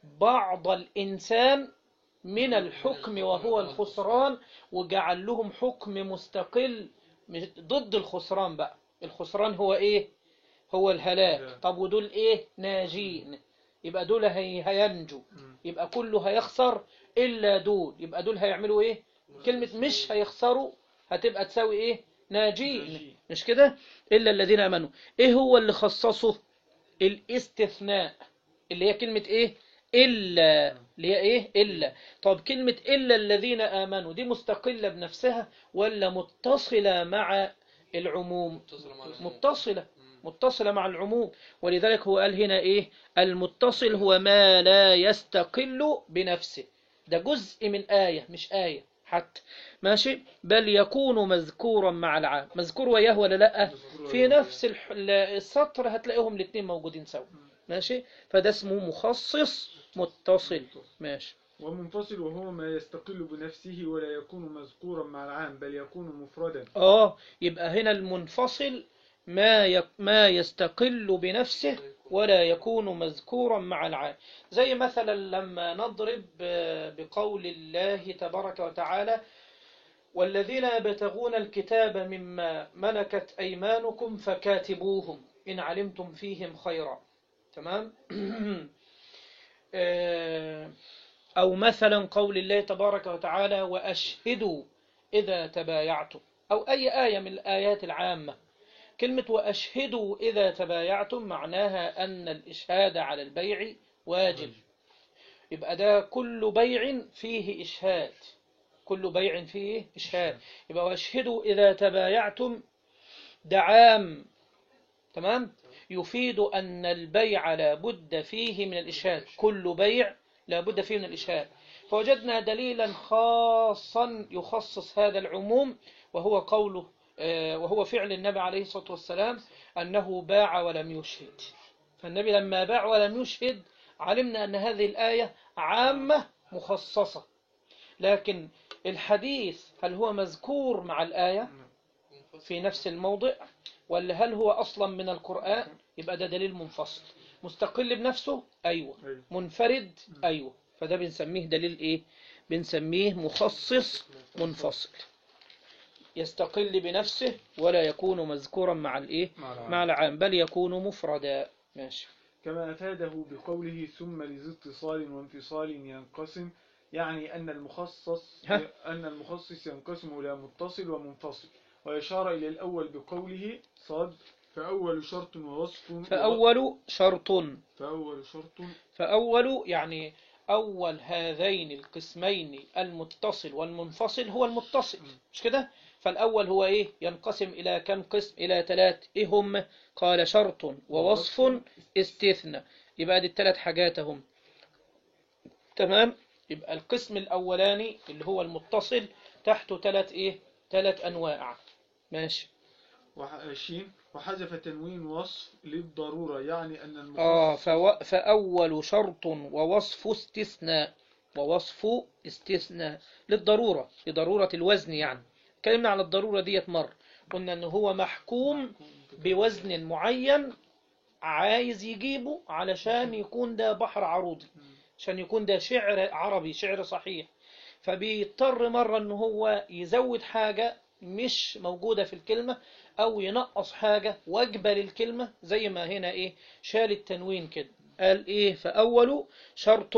بعض الإنسان من الحكم وهو الخسران وجعل لهم حكم مستقل ضد الخسران بقى الخسران هو إيه هو الهلاك طب ودول إيه ناجين يبقى دول هي هينجوا يبقى كله هيخسر إلا دول يبقى دول هيعملوا إيه كلمة مش هيخسروا هتبقى تساوي إيه ناجين مش كده إلا الذين آمنوا إيه هو اللي خصصه الاستثناء اللي هي كلمة إيه إلا اللي هي إيه إلا طب كلمة إلا الذين آمنوا دي مستقلة بنفسها ولا متصلة مع العموم متصلة متصلة مع العموم ولذلك هو قال هنا إيه المتصل هو ما لا يستقل بنفسه ده جزء من آية مش آية حتى ماشي بل يكون مذكورا مع العام مذكور وياه ولا لا في نفس الح- السطر هتلاقيهم الاثنين موجودين سوا ماشي فده اسمه مخصص متصل ماشي ومنفصل وهو ما يستقل بنفسه ولا يكون مذكورا مع العام بل يكون مفردا اه يبقى هنا المنفصل ما يك ما يستقل بنفسه ولا يكون مذكورا مع العام زي مثلا لما نضرب آه، بقول الله تبارك وتعالى والذين يبتغون الكتاب مما ملكت أيمانكم فكاتبوهم إن علمتم فيهم خيرا تمام آه، أو مثلا قول الله تبارك وتعالى وأشهدوا إذا تبايعتم أو أي آية من الآيات العامة كلمة وأشهدوا إذا تبايعتم معناها أن الإشهاد على البيع واجب يبقى ده كل بيع فيه إشهاد كل بيع فيه إشهاد يبقى وأشهدوا إذا تبايعتم ده عام تمام يفيد أن البيع لا بد فيه من الإشهاد كل بيع لا بد فيه من الإشهاد فوجدنا دليلا خاصا يخصص هذا العموم وهو قوله آه، وهو فعل النبي عليه الصلاة والسلام أنه باع ولم يشهد فالنبي لما باع ولم يشهد علمنا أن هذه الآية عامة مخصصة لكن الحديث هل هو مذكور مع الآية في نفس الموضع ولا هل هو أصلا من القرآن يبقى ده دليل منفصل مستقل بنفسه أيوة أيوة. منفرد أيوة فده بنسميه دليل إيه بنسميه مخصص منفصل يستقل بنفسه ولا يكون مذكورا مع الإيه مع العام. مع العام بل يكون مفردا ماشي كما أفاده بقوله ثم لذي اتصال وانفصال ينقسم يعني أن المخصص ها؟ أن المخصص ينقسم إلى متصل ومنفصل ويشار إلى الأول بقوله صاد فأول شرط ووصف فأول شرط فأول شرط فأول يعني أول هذين القسمين المتصل والمنفصل هو المتصل مش كده فالأول هو إيه ينقسم إلى كم قسم إلى ثلاث إيه هم قال شرط ووصف استثناء يبقى دي الثلاث حاجات هم تمام يبقى القسم الأولاني اللي هو المتصل تحته ثلاث إيه ثلاث أنواع ماشي وشين وحذف تنوين وصف للضرورة يعني أن المخصص آه فو... فأول شرط ووصف استثناء ووصف استثناء للضرورة لضرورة الوزن يعني اتكلمنا عن الضرورة ديت مرة قلنا أنه هو محكوم بوزن معين عايز يجيبه علشان يكون ده بحر عروضي عشان يكون ده شعر عربي شعر صحيح فبيضطر مرة أنه هو يزود حاجة مش موجودة في الكلمة أو ينقص حاجة واجبة للكلمة زي ما هنا إيه شال التنوين كده قال إيه فأول شرط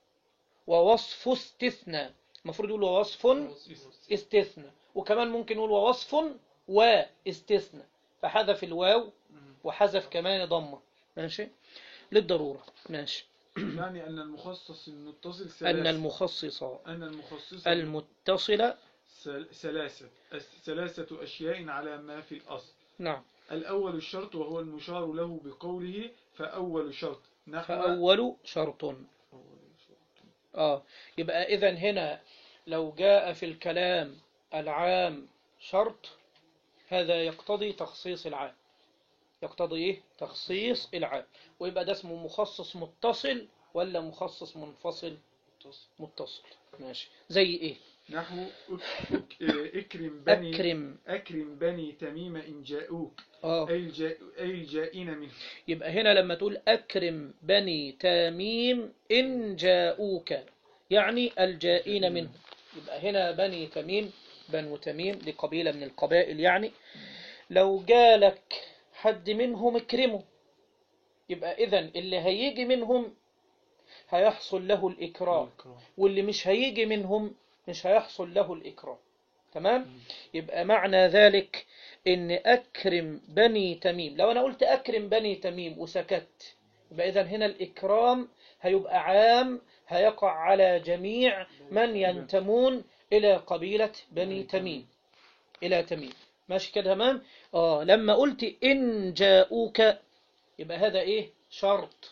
ووصف استثناء المفروض يقول وصف استثناء وكمان ممكن يقول ووصف واستثناء فحذف الواو وحذف كمان ضمة ماشي للضرورة ماشي يعني أن المخصص المتصل أن ثلاثة المخصص أن المخصص المتصل سل- ثلاثة الس- ثلاثة أشياء على ما في الأصل نعم الأول الشرط وهو المشار له بقوله فأول شرط نحو فأول شرط أول شرط. آه يبقى إذا هنا لو جاء في الكلام العام شرط هذا يقتضي تخصيص العام يقتضي إيه؟ تخصيص العام ويبقى ده اسمه مخصص متصل ولا مخصص منفصل متصل ماشي زي إيه نحو أك- أك- اكرم بني أكرم أكرم بني تميم إن جاءوك آه أي الجا- أي الجائين منه يبقى هنا لما تقول أكرم بني تميم إن جاءوك يعني الجائين منهم يبقى هنا بني تميم بنو تميم دي قبيلة من القبائل يعني لو جالك حد منهم اكرمه يبقى إذا اللي هيجي منهم هيحصل له الإكرام واللي مش هيجي منهم مش هيحصل له الإكرام تمام يبقى معنى ذلك إن أكرم بني تميم لو أنا قلت أكرم بني تميم وسكت يبقى إذا هنا الإكرام هيبقى عام هيقع على جميع من ينتمون إلى قبيلة بني تميم إلى تميم ماشي كده تمام آه لما قلت إن جاءوك يبقى هذا إيه شرط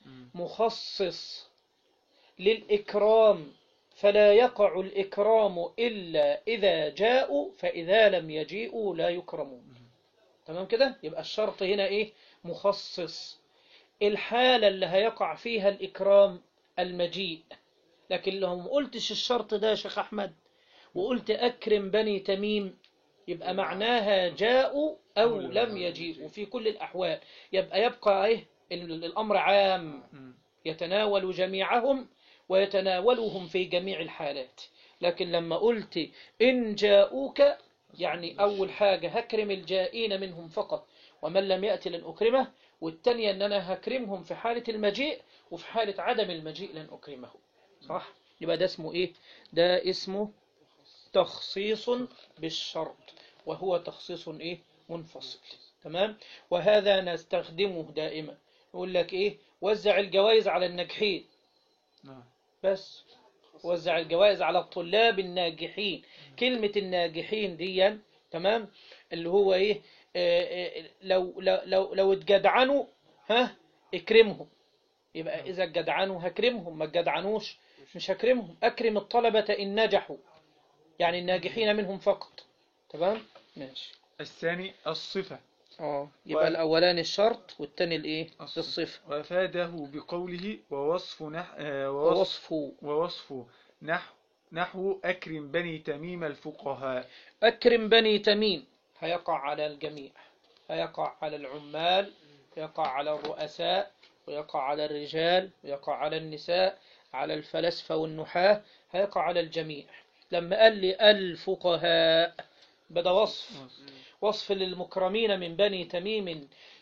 مخصص للإكرام فلا يقع الإكرام إلا إذا جاءوا فإذا لم يجيئوا لا يكرمون تمام كده يبقى الشرط هنا إيه مخصص الحالة اللي هيقع فيها الإكرام المجيء لكن لو ما قلتش الشرط ده يا شيخ أحمد وقلت أكرم بني تميم يبقى معناها جاءوا أو لم يجيئوا في كل الأحوال يبقى يبقى إيه ال- الأمر عام يتناول جميعهم ويتناولهم في جميع الحالات لكن لما قلت إن جاءوك يعني أول حاجة هكرم الجائين منهم فقط ومن لم يأتي لن أكرمه والتانية أن أنا هكرمهم في حالة المجيء وفي حالة عدم المجيء لن أكرمه صح؟ يبقى ده اسمه إيه؟ ده اسمه تخصيص بالشرط وهو تخصيص إيه؟ منفصل تمام؟ وهذا نستخدمه دائما يقول لك إيه؟ وزع الجوائز على الناجحين نعم بس وزع الجوائز على الطلاب الناجحين كلمة الناجحين دي تمام اللي هو ايه آه، آه، لو لو لو, لو اتجدعنوا ها اكرمهم يبقى اذا اتجدعنوا هكرمهم ما اتجدعنوش مش هكرمهم اكرم الطلبة ان نجحوا يعني الناجحين منهم فقط تمام ماشي الثاني الصفة اه يبقى و- الاولاني الشرط والتاني الايه الصفة. الصفة وأفاده بقوله ووصف نح آه، ووصف ووصفه ووصف نحو نحو أكرم بني تميم الفقهاء أكرم بني تميم هيقع على الجميع هيقع على العمال يقع على الرؤساء ويقع على الرجال ويقع على النساء على الفلاسفة والنحاة هيقع على الجميع لما قال لي الفقهاء بدا وصف وصف للمكرمين من بني تميم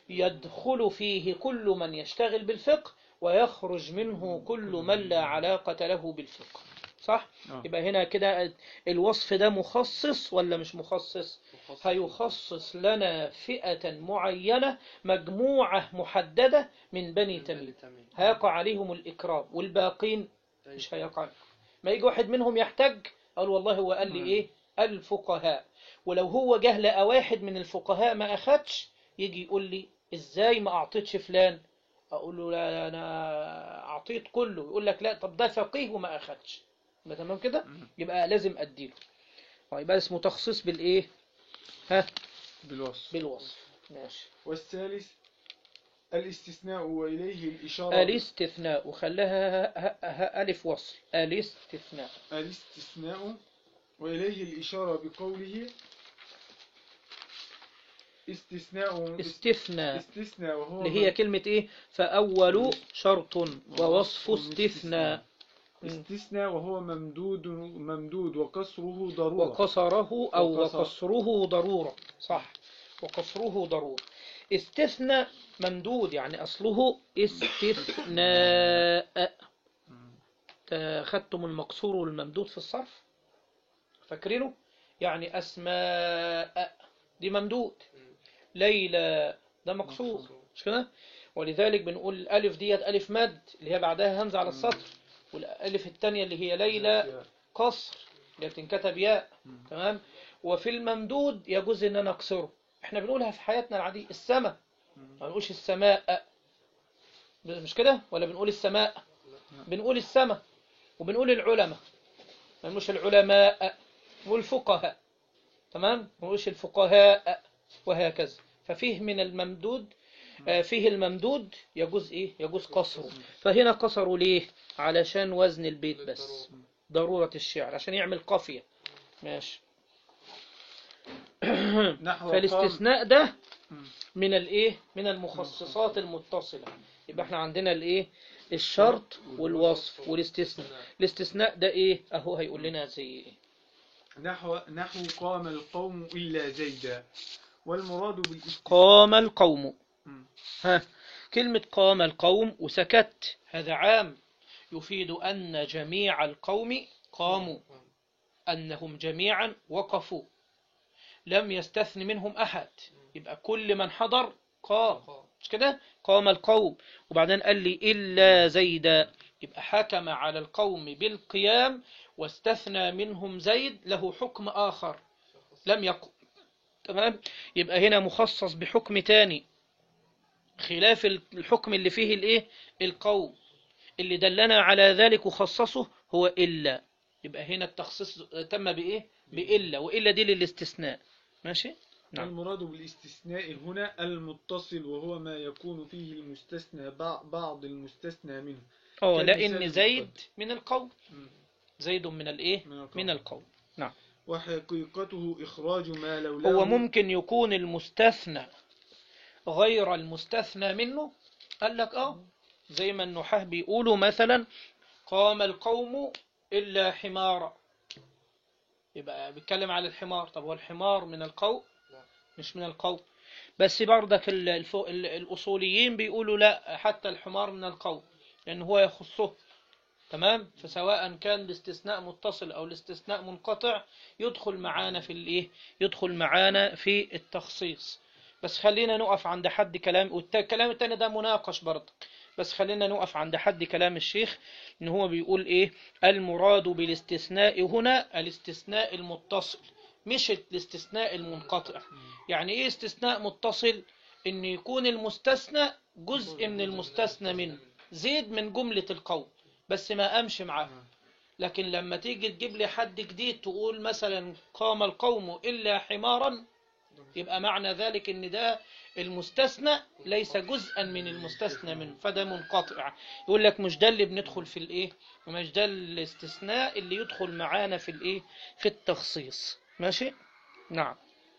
يدخل فيه كل من يشتغل بالفقه ويخرج منه كل من لا علاقة له بالفقه صح؟ آه. يبقى هنا كده الوصف ده مخصص ولا مش مخصص؟ هيخصص لنا فئة معينة مجموعة محددة من بني تميم هيقع عليهم الإكرام والباقين مش هيقع ما يجي واحد منهم يحتج قال والله هو قال لي مم. إيه الفقهاء ولو هو جه لقى واحد من الفقهاء ما أخدش يجي يقول لي إزاي ما أعطيتش فلان أقول له لا أنا أعطيت كله يقول لك لا طب ده فقيه وما أخدش يبقى تمام كده يبقى لازم أديله يبقى اسمه تخصيص بالإيه ها بالوصف بالوصف ماشي والثالث الاستثناء وإليه الإشارة الاستثناء وخلاها ه- ه- ألف وصل الاستثناء الاستثناء وإليه الإشارة بقوله استثناء استثناء استثناء وهو اللي هي كلمة إيه فأول شرط ووصف استثناء مم. استثناء وهو ممدود ممدود وكسره ضرورة وقصره أو وقصر. وقصره ضرورة صح وقصره ضرورة استثناء ممدود يعني أصله استثناء تا- خدتم المقصور والممدود في الصرف فاكرينه يعني أسماء دي ممدود ليلى ده مقصور مش كده ولذلك بنقول الألف ديت ألف مد اللي هي بعدها همزة على السطر والألف الثانية اللي هي ليلى قصر اللي هي بتنكتب ياء تمام وفي الممدود يجوز ان انا اكسره احنا بنقولها في حياتنا العادية السماء ما بنقولش السماء مش كده ولا بنقول السماء بنقول السماء وبنقول العلماء ما بنقولش العلماء بنقول الفقهاء تمام ما بنقولش الفقهاء وهكذا ففيه من الممدود آه، فيه الممدود يجوز ايه يجوز قصره فهنا قصروا ليه علشان وزن البيت بس ضرورة الشعر عشان يعمل قافية ماشي نحو قام فالاستثناء ده مم. من الايه من المخصصات المتصلة يبقى احنا عندنا الايه الشرط والوصف والاستثناء الاستثناء ده ايه اهو هيقول لنا زي ايه نحو نحو قام القوم إلا زيدا والمراد بالاستثناء قام القوم مم. ها كلمة قام القوم وسكت هذا عام يفيد أن جميع القوم قاموا أنهم جميعا وقفوا لم يستثن منهم أحد يبقى كل من حضر قام مش كده قام القوم وبعدين قال لي إلا زيدا يبقى حكم على القوم بالقيام واستثنى منهم زيد له حكم آخر لم يقم تمام يبقى هنا مخصص بحكم تاني خلاف الحكم اللي فيه الايه القوم اللي دلنا على ذلك وخصصه هو إلا يبقى هنا التخصيص تم بإيه بإلا وإلا دي للاستثناء ماشي نعم. المراد بالاستثناء هنا المتصل وهو ما يكون فيه المستثنى بع- بعض المستثنى منه اه كالمثال لأن زيد المقدم. من القوم مم. زيد من الايه من القوم. من القوم وحقيقته إخراج ما لولاه هو ممكن يكون المستثنى غير المستثنى منه قال لك اه زي ما النحاة بيقولوا مثلا قام القوم إلا حمارا يبقى بيتكلم على الحمار طب هو الحمار من القوم لا. مش من القوم بس برضك ال- الف- ال- الأصوليين بيقولوا لا حتى الحمار من القوم لأن هو يخصه تمام فسواء كان الاستثناء متصل أو الاستثناء منقطع يدخل معانا في الايه يدخل معانا في التخصيص بس خلينا نقف عند حد كلام والكلام التاني ده مناقش برضه بس خلينا نقف عند حد كلام الشيخ ان هو بيقول ايه المراد بالاستثناء هنا الاستثناء المتصل مش الاستثناء المنقطع يعني ايه استثناء متصل ان يكون المستثنى جزء من المستثنى منه زيد من جملة القول بس ما قامش معاه لكن لما تيجي تجيب لي حد جديد تقول مثلا قام القوم إلا حمارا يبقى معنى ذلك ان ده المستثنى ليس جزءا من المستثنى منه فده منقطع يقول لك مش ده اللي بندخل في الايه ومش ده الاستثناء اللي يدخل معانا في الايه في التخصيص ماشي نعم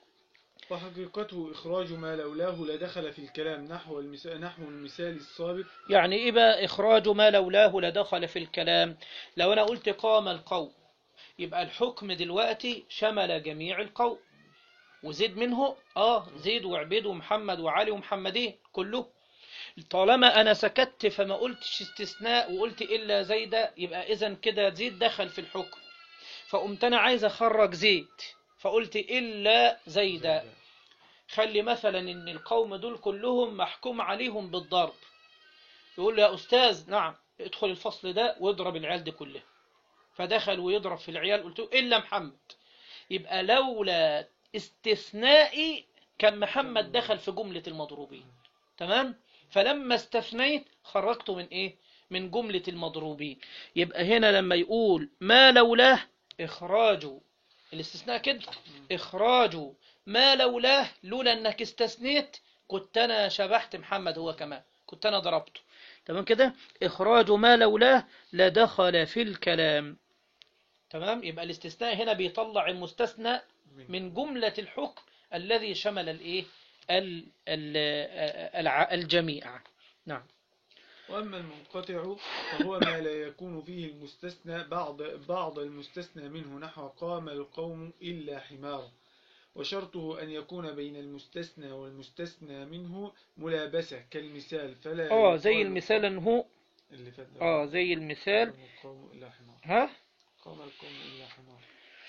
وحقيقته إخراج ما لولاه لدخل في الكلام نحو المثال, نحو المثال السابق يعني ايه بقى اخراج ما لولاه لدخل في الكلام لو انا قلت قام القوم يبقى الحكم دلوقتي شمل جميع القوم وزيد منه اه زيد وعبيد ومحمد وعلي ومحمدين كله طالما انا سكت فما قلتش استثناء وقلت الا زيد يبقى اذا كده زيد دخل في الحكم فقمت انا عايز اخرج زيد فقلت الا زيد خلي مثلا ان القوم دول كلهم محكوم عليهم بالضرب يقول له يا استاذ نعم ادخل الفصل ده واضرب العيال دي كلها فدخل ويضرب في العيال قلت له الا محمد يبقى لولا استثنائي كان محمد دخل في جملة المضروبين تمام فلما استثنيت خرجته من ايه من جملة المضروبين يبقى هنا لما يقول ما لولاه اخراجه الاستثناء كده اخراجه ما لولاه لولا انك استثنيت كنت انا شبحت محمد هو كمان كنت انا ضربته تمام كده اخراج ما لولاه لدخل في الكلام تمام يبقى الاستثناء هنا بيطلع المستثنى من جملة الحكم الذي شمل الايه ال- ال- الع- الجميع نعم وأما المنقطع فهو ما لا يكون فيه المستثنى بعض بعض المستثنى منه نحو قام القوم إلا حمار وشرطه أن يكون بين المستثنى والمستثنى منه ملابسة كالمثال فلا اه زي يقال المثال ان هو اللي فات ده. اه زي المثال قام القوم إلا حمار ها قام القوم إلا حمار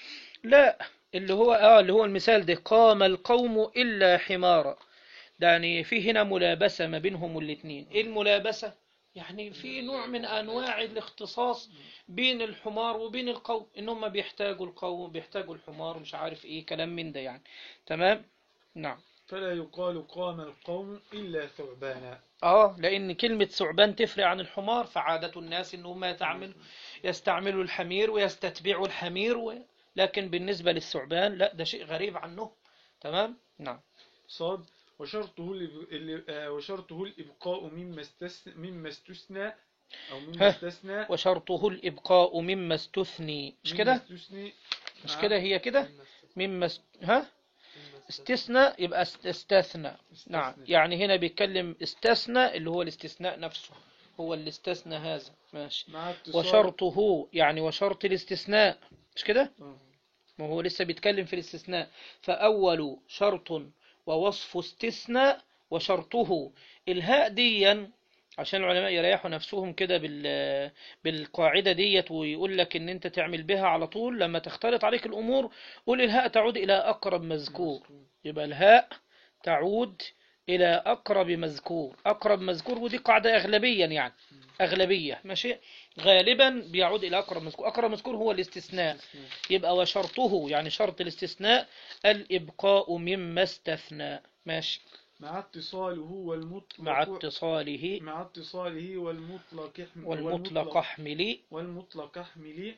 لا اللي هو اه اللي هو المثال ده قام القوم إلا حمارا ده يعني في هنا ملابسة ما بينهم الاثنين ايه الملابسة يعني في نوع من انواع الاختصاص بين الحمار وبين القوم ان هم بيحتاجوا القوم بيحتاجوا الحمار مش عارف ايه كلام من ده يعني تمام نعم فلا يقال قام القوم إلا ثعبانا اه لان كلمة ثعبان تفرق عن الحمار فعادة الناس ان هم يتعاملوا يستعملوا الحمير ويستتبعوا الحمير و... لكن بالنسبة للثعبان لا ده شيء غريب عنه تمام نعم صاد وشرطه الإب- اللي- آه، وشرطه الإبقاء مما استثنى مما استثنى أو مما ها. استثنى وشرطه الإبقاء مما استثني مش مما كده استثني مش نعم. كده هي كده مما است... ها استثنى يبقى است- استثنى نعم استثنى. يعني هنا بيتكلم استثنى اللي هو الاستثناء نفسه هو اللي استثنى هذا ماشي مع اتصال وشرطه يعني وشرط الاستثناء مش كده آه. ما هو لسه بيتكلم في الاستثناء فأول شرط ووصف استثناء وشرطه الهاء ديا عشان العلماء يريحوا نفسهم كده بال بالقاعدة ديت ويقول لك ان انت تعمل بها على طول لما تختلط عليك الامور قول الهاء تعود الى اقرب مذكور يبقى الهاء تعود إلى أقرب مذكور أقرب مذكور ودي قاعدة أغلبيا يعني أغلبية ماشي غالبا بيعود إلى أقرب مذكور أقرب مذكور هو الاستثناء يبقى وشرطه يعني شرط الاستثناء الإبقاء مما استثنى ماشي مع اتصاله والمطلق مع اتصاله مع اتصاله والمطلق احم- والمطلق احملي والمطلق احملي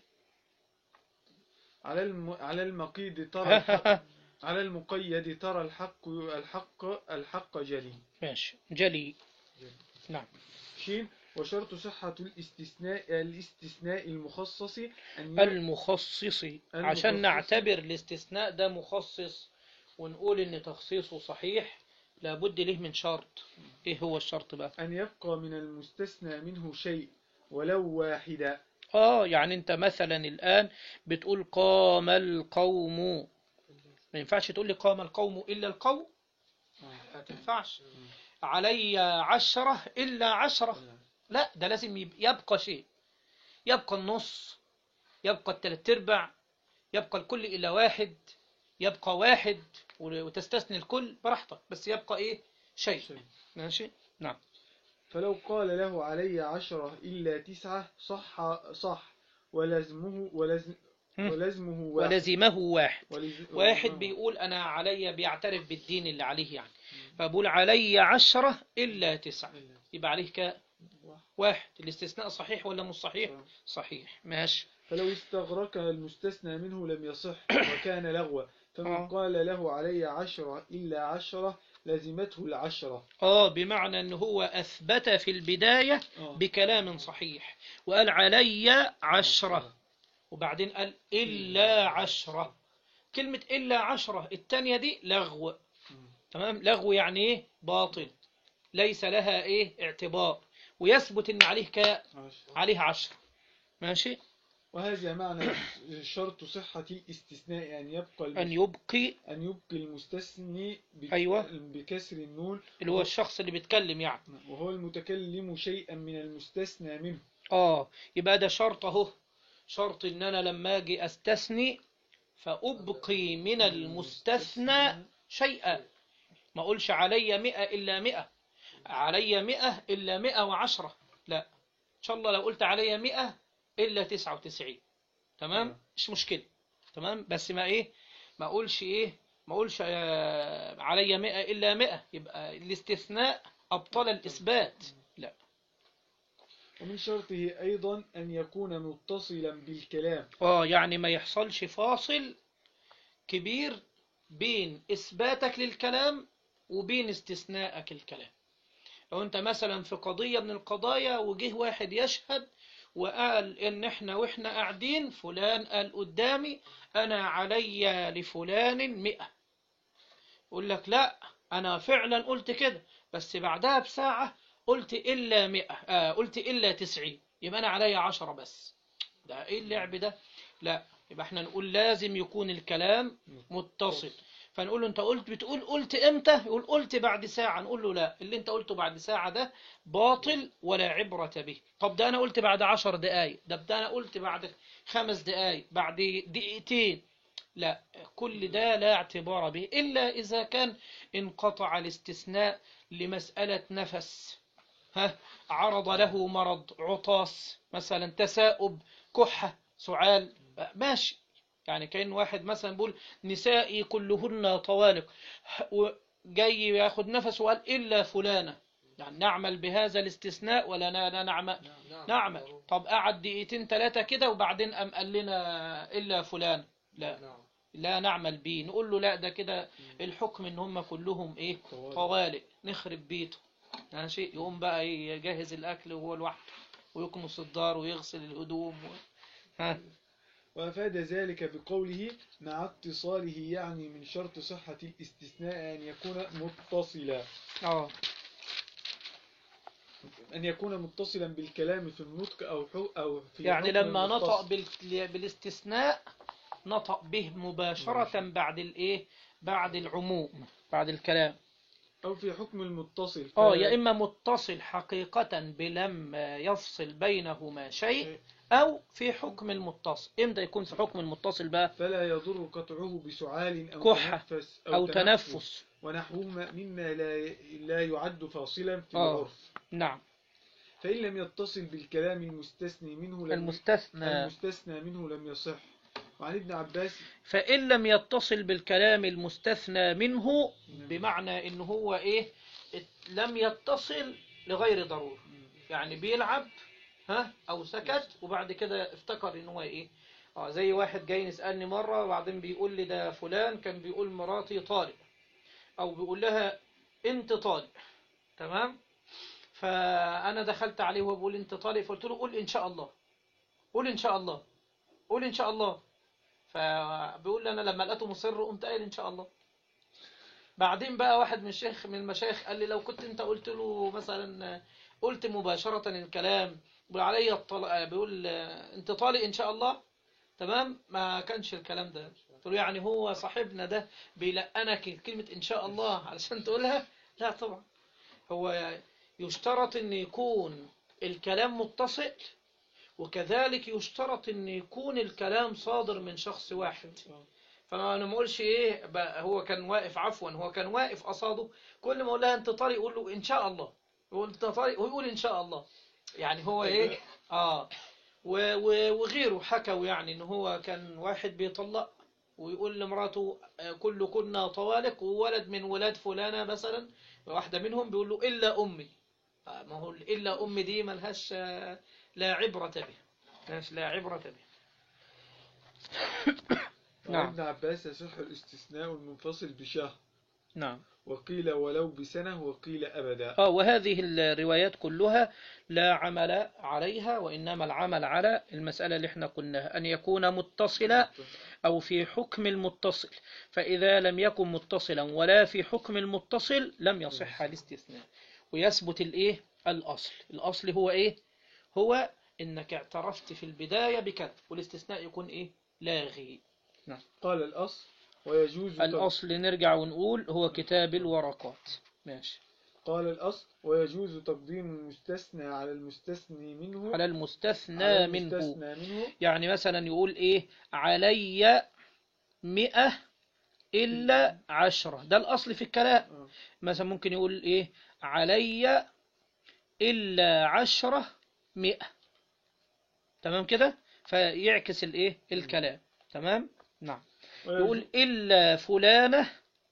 على الم... على المقيد ترى الحق على المقيد ترى الحق الحق الحق جلي ماشي جلي نعم شين وشرط صحة الاستثناء الاستثناء المخصص أن ي... المخصص عشان نعتبر الاستثناء ده مخصص ونقول ان تخصيصه صحيح لابد له من شرط ايه هو الشرط بقى أن يبقى من المستثنى منه شيء ولو واحدا اه يعني انت مثلا الان بتقول قام القوم ما ينفعش تقول لي قام القوم الا القوم ما تنفعش علي عشرة الا عشرة لا ده لازم يب- يبقى شيء يبقى النص يبقى التلات ارباع يبقى الكل الا واحد يبقى واحد وتستثني الكل براحتك بس يبقى ايه شيء شيء. ماشي نعم فلو قال له علي عشرة إلا تسعة صح صح ولزمه ولزم هم. ولزمه واحد ولزمه واحد ولز- واحد ولزمه بيقول أنا علي بيعترف بالدين اللي عليه يعني فبقول علي عشرة إلا تسعة إلا يبقى عليه ك واحد. واحد الاستثناء صحيح ولا مش صحيح صح. صحيح ماشي فلو استغرق المستثنى منه لم يصح وكان لغوا فمن آه. قال له علي عشرة إلا عشرة لزمته العشرة اه بمعنى ان هو اثبت في البداية آه. بكلام صحيح وقال علي عشرة وبعدين قال إلا عشرة كلمة إلا عشرة التانية دي لغو تمام لغو يعني ايه باطل ليس لها ايه اعتبار ويثبت ان عليه ك عشرة. عليه عشرة ماشي وهذا معنى شرط صحة الاستثناء أن يبقى أن المس- يبقي أن يبقي المستثني ب- أيوة. بكسر النون اللي هو الشخص اللي بيتكلم يعني وهو المتكلم شيئا من المستثنى منه اه يبقى ده شرط اهو شرط ان انا لما اجي استثني فابقي من المستثنى شيئا ما اقولش علي مئة الا مئة علي مئة الا مئة وعشرة لا ان شاء الله لو قلت علي مئة الا تسعة وتسعين تمام نعم. مش مشكلة تمام بس ما ايه ما اقولش ايه ما اقولش آه، علي مئة الا مئة يبقى الاستثناء ابطل الاثبات لا ومن شرطه أيضا أن يكون متصلا بالكلام اه يعني ما يحصلش فاصل كبير بين إثباتك للكلام وبين استثنائك الكلام لو أنت مثلا في قضية من القضايا وجه واحد يشهد وقال إن إحنا وإحنا قاعدين فلان قال قدامي أنا علي لفلان مئة يقول لك لا أنا فعلا قلت كده بس بعدها بساعة قلت إلا مئة آه قلت إلا تسعين يبقى أنا علي عشرة بس ده إيه اللعب ده لا يبقى احنا نقول لازم يكون الكلام متصل فنقول له انت قلت بتقول قلت امتى يقول قلت بعد ساعة نقول له لا اللي انت قلته بعد ساعة ده باطل ولا عبرة به طب ده انا قلت بعد عشر دقايق ده ده انا قلت بعد خمس دقايق بعد دقيقتين لا كل ده لا اعتبار به إلا إذا كان انقطع الاستثناء لمسألة نفس ها عرض له مرض عطاس مثلا تساؤب كحة سعال ماشي يعني كأن واحد مثلا بيقول نسائي كلهن طوالق وجاي ياخد نفس وقال إلا فلانة يعني نعمل بهذا الاستثناء ولا لا لا نعمل نعمل طب قعد دقيقتين ثلاثة كده وبعدين قام قال لنا إلا فلان لا لا نعمل بيه نقول له لا ده كده الحكم ان هم كلهم ايه طوالق. طوالق نخرب بيته ماشي يقوم بقى يجهز الاكل وهو لوحده ويكنس الدار ويغسل الهدوم و... ها وأفاد ذلك بقوله مع اتصاله يعني من شرط صحة الاستثناء أن يكون متصلا اه أن يكون متصلا بالكلام في النطق أو حو أو في يعني حكم لما المتصل. نطق بال... بالاستثناء نطق به مباشرة بعد الايه بعد العموم بعد الكلام أو في حكم المتصل اه فلا- يا إما متصل حقيقة بلم يفصل بينهما شيء أو في حكم المتصل إمتى يكون في حكم المتصل بقى فلا يضر قطعه بسعال أو كحة تنفس أو تنفس ونحوهما مما لا لا يعد فاصلا في آه. العرف نعم فإن لم يتصل بالكلام المستثني منه لم المستثنى المستثنى منه لم يصح وعن ابن عباس فإن لم يتصل بالكلام المستثنى منه بمعنى إن هو إيه ات- لم يتصل لغير ضرورة يعني بيلعب ها أو سكت وبعد كده افتكر إن هو إيه اه زي واحد جاي يسألني مرة وبعدين بيقول لي ده فلان كان بيقول مراتي طارق أو بيقول لها أنت طارق تمام فأنا دخلت عليه وهو بيقول أنت طارق فقلت له قول إن شاء الله قول إن شاء الله قول إن شاء الله فبيقول لي أنا لما لقيته مصر قمت قايل إن شاء الله بعدين بقى واحد من الشيخ من المشايخ قال لي لو كنت انت قلت له مثلا قلت مباشرة الكلام بيقول عليا الطلاق بيقول انت طالق ان شاء الله تمام ما كانش الكلام ده قلت له يعني هو صاحبنا ده بيلقنك كلمة ان شاء الله علشان تقولها لا طبعا هو يشترط ان يكون الكلام متصل وكذلك يشترط ان يكون الكلام صادر من شخص واحد فانا ما اقولش ايه بقى هو كان واقف عفوا هو كان واقف قصاده كل ما اقول لها انت طارق يقول له ان شاء الله يقول انت طارق ويقول ان شاء الله يعني هو ايه اه و- و- وغيره حكوا يعني ان هو كان واحد بيطلق ويقول لمراته آه، كل كنا طوالق وولد من ولاد فلانة مثلا واحدة منهم بيقول له إلا أمي آه، ما هو إلا أمي دي ملهاش آه، لا عبرة بها ملهاش لا عبرة بها وعن نعم. ابن عباس يصح الاستثناء المنفصل بشهر نعم وقيل ولو بسنة وقيل أبدا آه وهذه الروايات كلها لا عمل عليها وإنما العمل على المسألة اللي احنا قلناها أن يكون متصلا أو في حكم المتصل فإذا لم يكن متصلا ولا في حكم المتصل لم يصح الاستثناء ويثبت الإيه الأصل الأصل هو إيه هو إنك اعترفت في البداية بكذا والاستثناء يكون إيه لاغي قال الأصل ويجوز تق- الأصل نرجع ونقول هو كتاب الورقات ماشي قال الأصل ويجوز تقديم المستثنى على المستثني منه على المستثنى على منه المستثنى منه يعني مثلا يقول إيه علي مئة إلا عشرة ده الأصل في الكلام آه. مثلا ممكن يقول إيه علي إلا عشرة مئة تمام كده فيعكس الإيه الكلام تمام نعم ويجوز- يقول إلا فلانة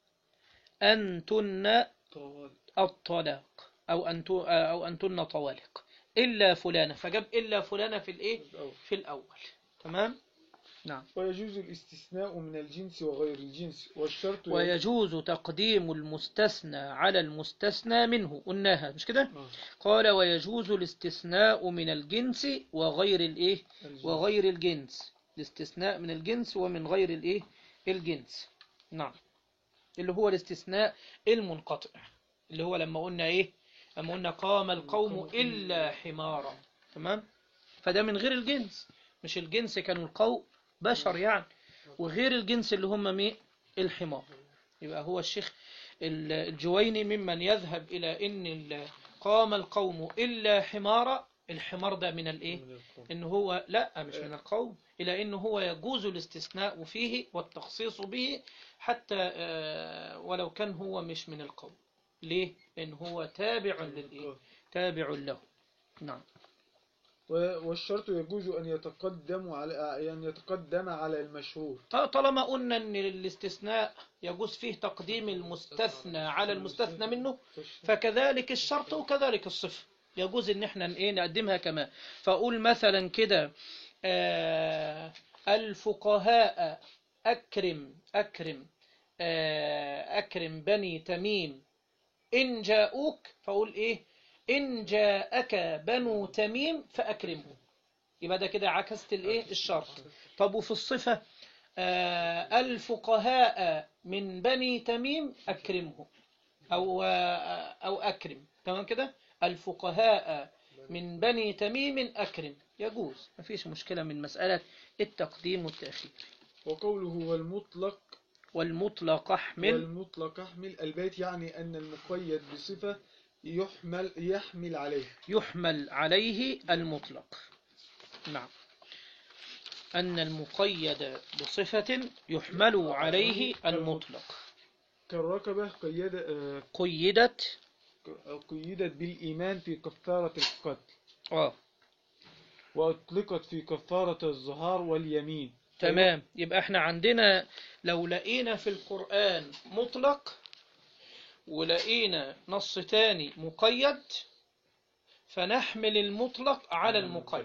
أنتن طوال. الطلاق أو أنتو أو أنتن طوالق إلا فلانة فجاب إلا فلانة في الإيه الأول. في الأول تمام نعم ويجوز الاستثناء من الجنس وغير الجنس والشرط ويجوز تقديم المستثنى على المستثنى منه قلناها مش كده آه. قال ويجوز الاستثناء من الجنس وغير الايه الجنس. وغير الجنس الاستثناء من الجنس ومن غير الايه الجنس نعم اللي هو الاستثناء المنقطع اللي هو لما قلنا ايه لما قلنا قام القوم الا حمارا تمام فده من غير الجنس مش الجنس كانوا القوم بشر يعني وغير الجنس اللي هم مين الحمار يبقى هو الشيخ ال- الجويني ممن يذهب إلى إن ال- قام القوم إلا حمارا الحمار ده من الإيه من القوم. إن هو لا مش من القوم إلى إن هو يجوز الاستثناء فيه والتخصيص به حتى آه، ولو كان هو مش من القوم ليه؟ لأن هو تابع للإيه تابع له نعم و- والشرط يجوز أن يتقدم على أن يتقدم على المشهور ط- طالما قلنا ان الاستثناء يجوز فيه تقديم المستثنى على المستثنى منه فكذلك الشرط وكذلك الصفة يجوز ان احنا ايه نقدمها كمان فاقول مثلا كده آه، الفقهاء اكرم اكرم آه، اكرم بني تميم ان جاءوك فاقول ايه ان جاءك بنو تميم فاكرمهم يبقى ده كده عكست الايه الشرط طب وفي الصفة آه، الفقهاء من بني تميم أكرمهم أو آه، أو أكرم تمام كده الفقهاء من بني تميم أكرم يجوز مفيش مشكلة من مسألة التقديم والتأخير وقوله والمطلق والمطلق أحمل والمطلق احمل البيت يعني أن المقيد بصفة يحمل يحمل عليه يحمل عليه المطلق نعم أن المقيد بصفة يحمل عليه المطلق كالركبة قيد آه، قيدت قيدت بالإيمان في كفارة القتل آه وأطلقت في كفارة الظهار واليمين تمام يبقى احنا عندنا لو لقينا في القرآن مطلق ولقينا نص تاني مقيد فنحمل المطلق على المقيد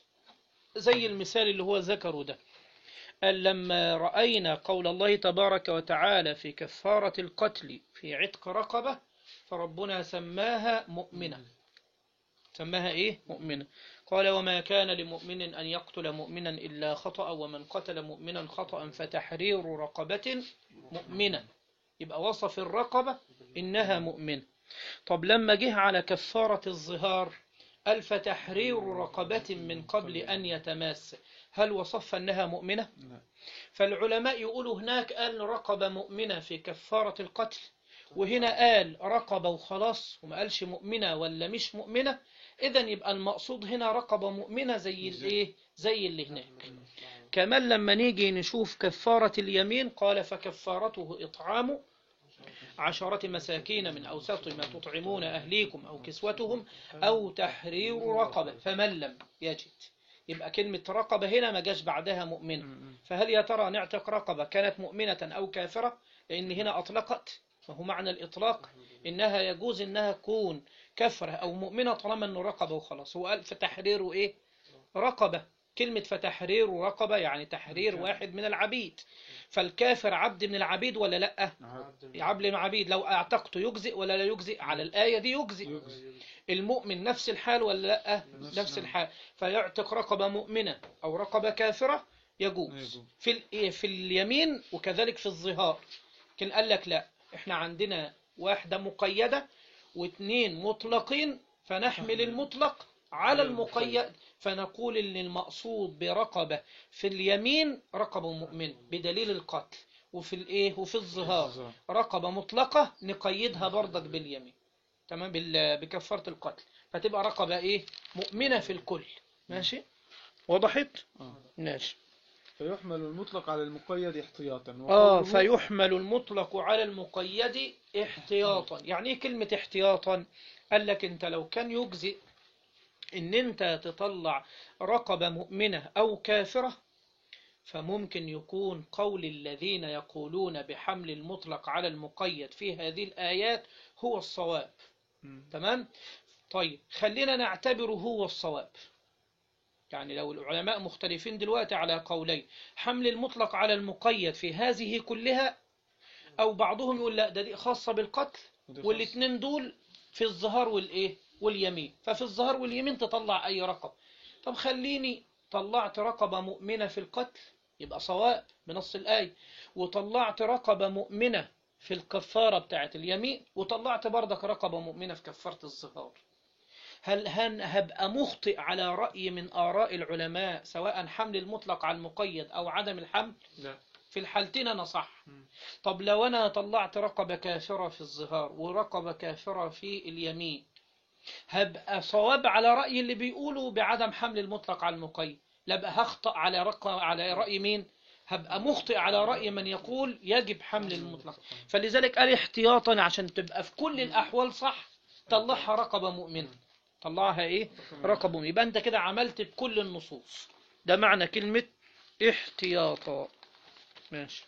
زي المثال اللي هو ذكره ده قال لما رأينا قول الله تبارك وتعالى في كفارة القتل في عتق رقبة فربنا سماها مؤمنة سماها ايه مؤمنة قال وما كان لمؤمن أن يقتل مؤمنا إلا خطأ ومن قتل مؤمنا خطأ فتحرير رقبة مؤمنة يبقى وصف الرقبة إنها مؤمنة طب لما جه على كفارة الظهار قال فتحرير رقبة من قبل أن يتماس هل وصف أنها مؤمنة؟ لا. فالعلماء يقولوا هناك قال رقبة مؤمنة في كفارة القتل وهنا قال رقبة وخلاص وما قالش مؤمنة ولا مش مؤمنة إذا يبقى المقصود هنا رقبة مؤمنة زي الإيه؟ زي اللي هناك كمان لما نيجي نشوف كفارة اليمين قال فكفارته إطعام عشرة مساكين من أوسط ما تطعمون أهليكم أو كسوتهم أو تحرير رقبة فمن لم يجد يبقى كلمة رقبة هنا ما جاش بعدها مؤمنة فهل يا ترى نعتق رقبة كانت مؤمنة أو كافرة لأن هنا أطلقت وهو معنى الإطلاق إنها يجوز إنها تكون كفرة أو مؤمنة طالما إنه رقبة وخلاص هو قال فتحرير إيه رقبة كلمة فتحرير رقبة يعني تحرير واحد من العبيد فالكافر عبد من العبيد ولا لأ عبد من العبيد لو اعتقته يجزئ ولا لا يجزئ على الآية دي يجزئ يجزي. المؤمن نفس الحال ولا لا نفس نفس الحال. الحال فيعتق رقبة مؤمنة أو رقبة كافرة يجوز يجوز. في ال- في اليمين وكذلك في الظهار لكن قال لك لا احنا عندنا واحدة مقيدة واثنين مطلقين فنحمل المطلق على المقيد فنقول ان المقصود برقبة في اليمين رقبة مؤمن بدليل القتل وفي الايه وفي الظهار رقبة مطلقة نقيدها برضك باليمين تمام بال- بكفارة القتل فتبقى رقبة ايه مؤمنة في الكل ماشي وضحت آه. ماشي فيحمل المطلق على المقيد احتياطا اه وقوله- فيحمل المطلق على المقيد احتياطا يعني ايه كلمة احتياطا قال لك انت لو كان يجزئ ان انت تطلع رقبة مؤمنة او كافرة فممكن يكون قول الذين يقولون بحمل المطلق على المقيد في هذه الآيات هو الصواب مم. تمام طيب خلينا نعتبره هو الصواب يعني لو العلماء مختلفين دلوقتي على قولين حمل المطلق على المقيد في هذه كلها أو بعضهم يقول لا ده دي خاصة بالقتل ودي خاصة. والاثنين دول في الظهر والإيه واليمين ففي الظهر واليمين تطلع أي رقم طب خليني طلعت رقبة مؤمنة في القتل يبقى صواب بنص الآية وطلعت رقبة مؤمنة في الكفارة بتاعت اليمين وطلعت بردك رقبة مؤمنة في كفارة الظهار هل هن هبقى مخطئ على رأي من آراء العلماء سواء حمل المطلق على المقيد أو عدم الحمل لا في الحالتين أنا صح مم. طب لو أنا طلعت رقبة كافرة في الظهار ورقبة كافرة في اليمين هبقى صواب على رأي اللي بيقولوا بعدم حمل المطلق على المقيد لا بقى هخطأ على رقم على رأي مين هبقى مخطئ على رأي من يقول يجب حمل المطلق فلذلك قال احتياطا عشان تبقى في كل الأحوال صح طلعها رقبة مؤمنة طلعها ايه رقبة مؤمنة يبقى انت كده عملت بكل النصوص ده معنى كلمة احتياطا ماشي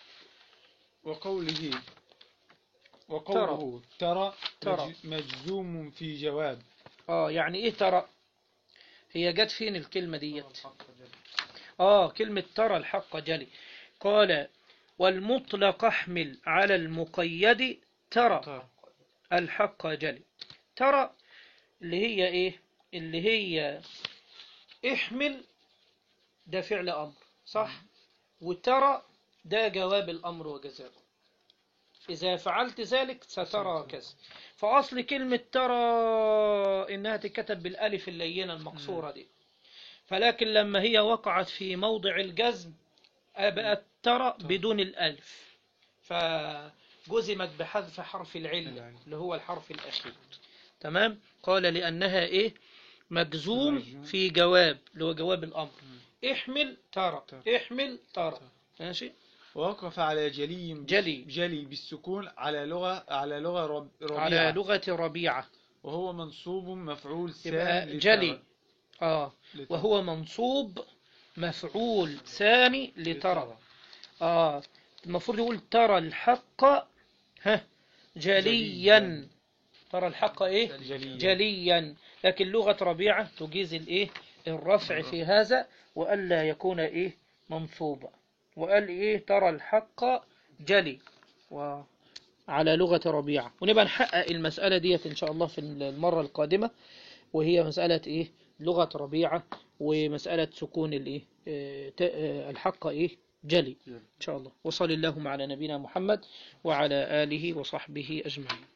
وقوله وقوله ترى, ترى. مج- مجزوم في جواب اه يعني ايه ترى هي جت فين الكلمة ديت اه كلمة ترى الحق جلي قال والمطلق احمل على المقيد ترى الحق جلي ترى اللي هي ايه اللي هي احمل ده فعل امر صح وترى ده جواب الامر وجزاؤه اذا فعلت ذلك سترى كذا فاصل كلمة ترى انها تكتب بالالف اللينة المقصورة دي فلكن لما هي وقعت في موضع الجزم بقت ترى بدون الالف فجزمت بحذف حرف العلة العلة. اللي هو الحرف الأخير تمام قال لأنها إيه مجزوم مجزوم. في جواب اللي هو جواب الأمر احمل ترى ترى. احمل ترى ماشي ووقف على جلي بس- جلي. جلي بالسكون على لغة على لغة رب ربيعة على لغة ربيعة وهو منصوب مفعول يبقى ثاني جلي آه لترى. وهو منصوب مفعول ثاني لترى آه المفروض يقول ترى الحق ها جليا جلياً. ترى الحق إيه جليا جليا لكن لغة ربيعة تجيز الايه الرفع في هذا وألا يكون ايه منصوبا وقال ايه ترى الحق جلي وعلى لغة ربيعة ونبقى نحقق المسألة ديت ان شاء الله في المرة القادمة وهي مسألة ايه لغة ربيعة ومسألة سكون الايه آه، ت- آه، الحق ايه جلي ان شاء الله وصل اللهم على نبينا محمد وعلى آله وصحبه أجمعين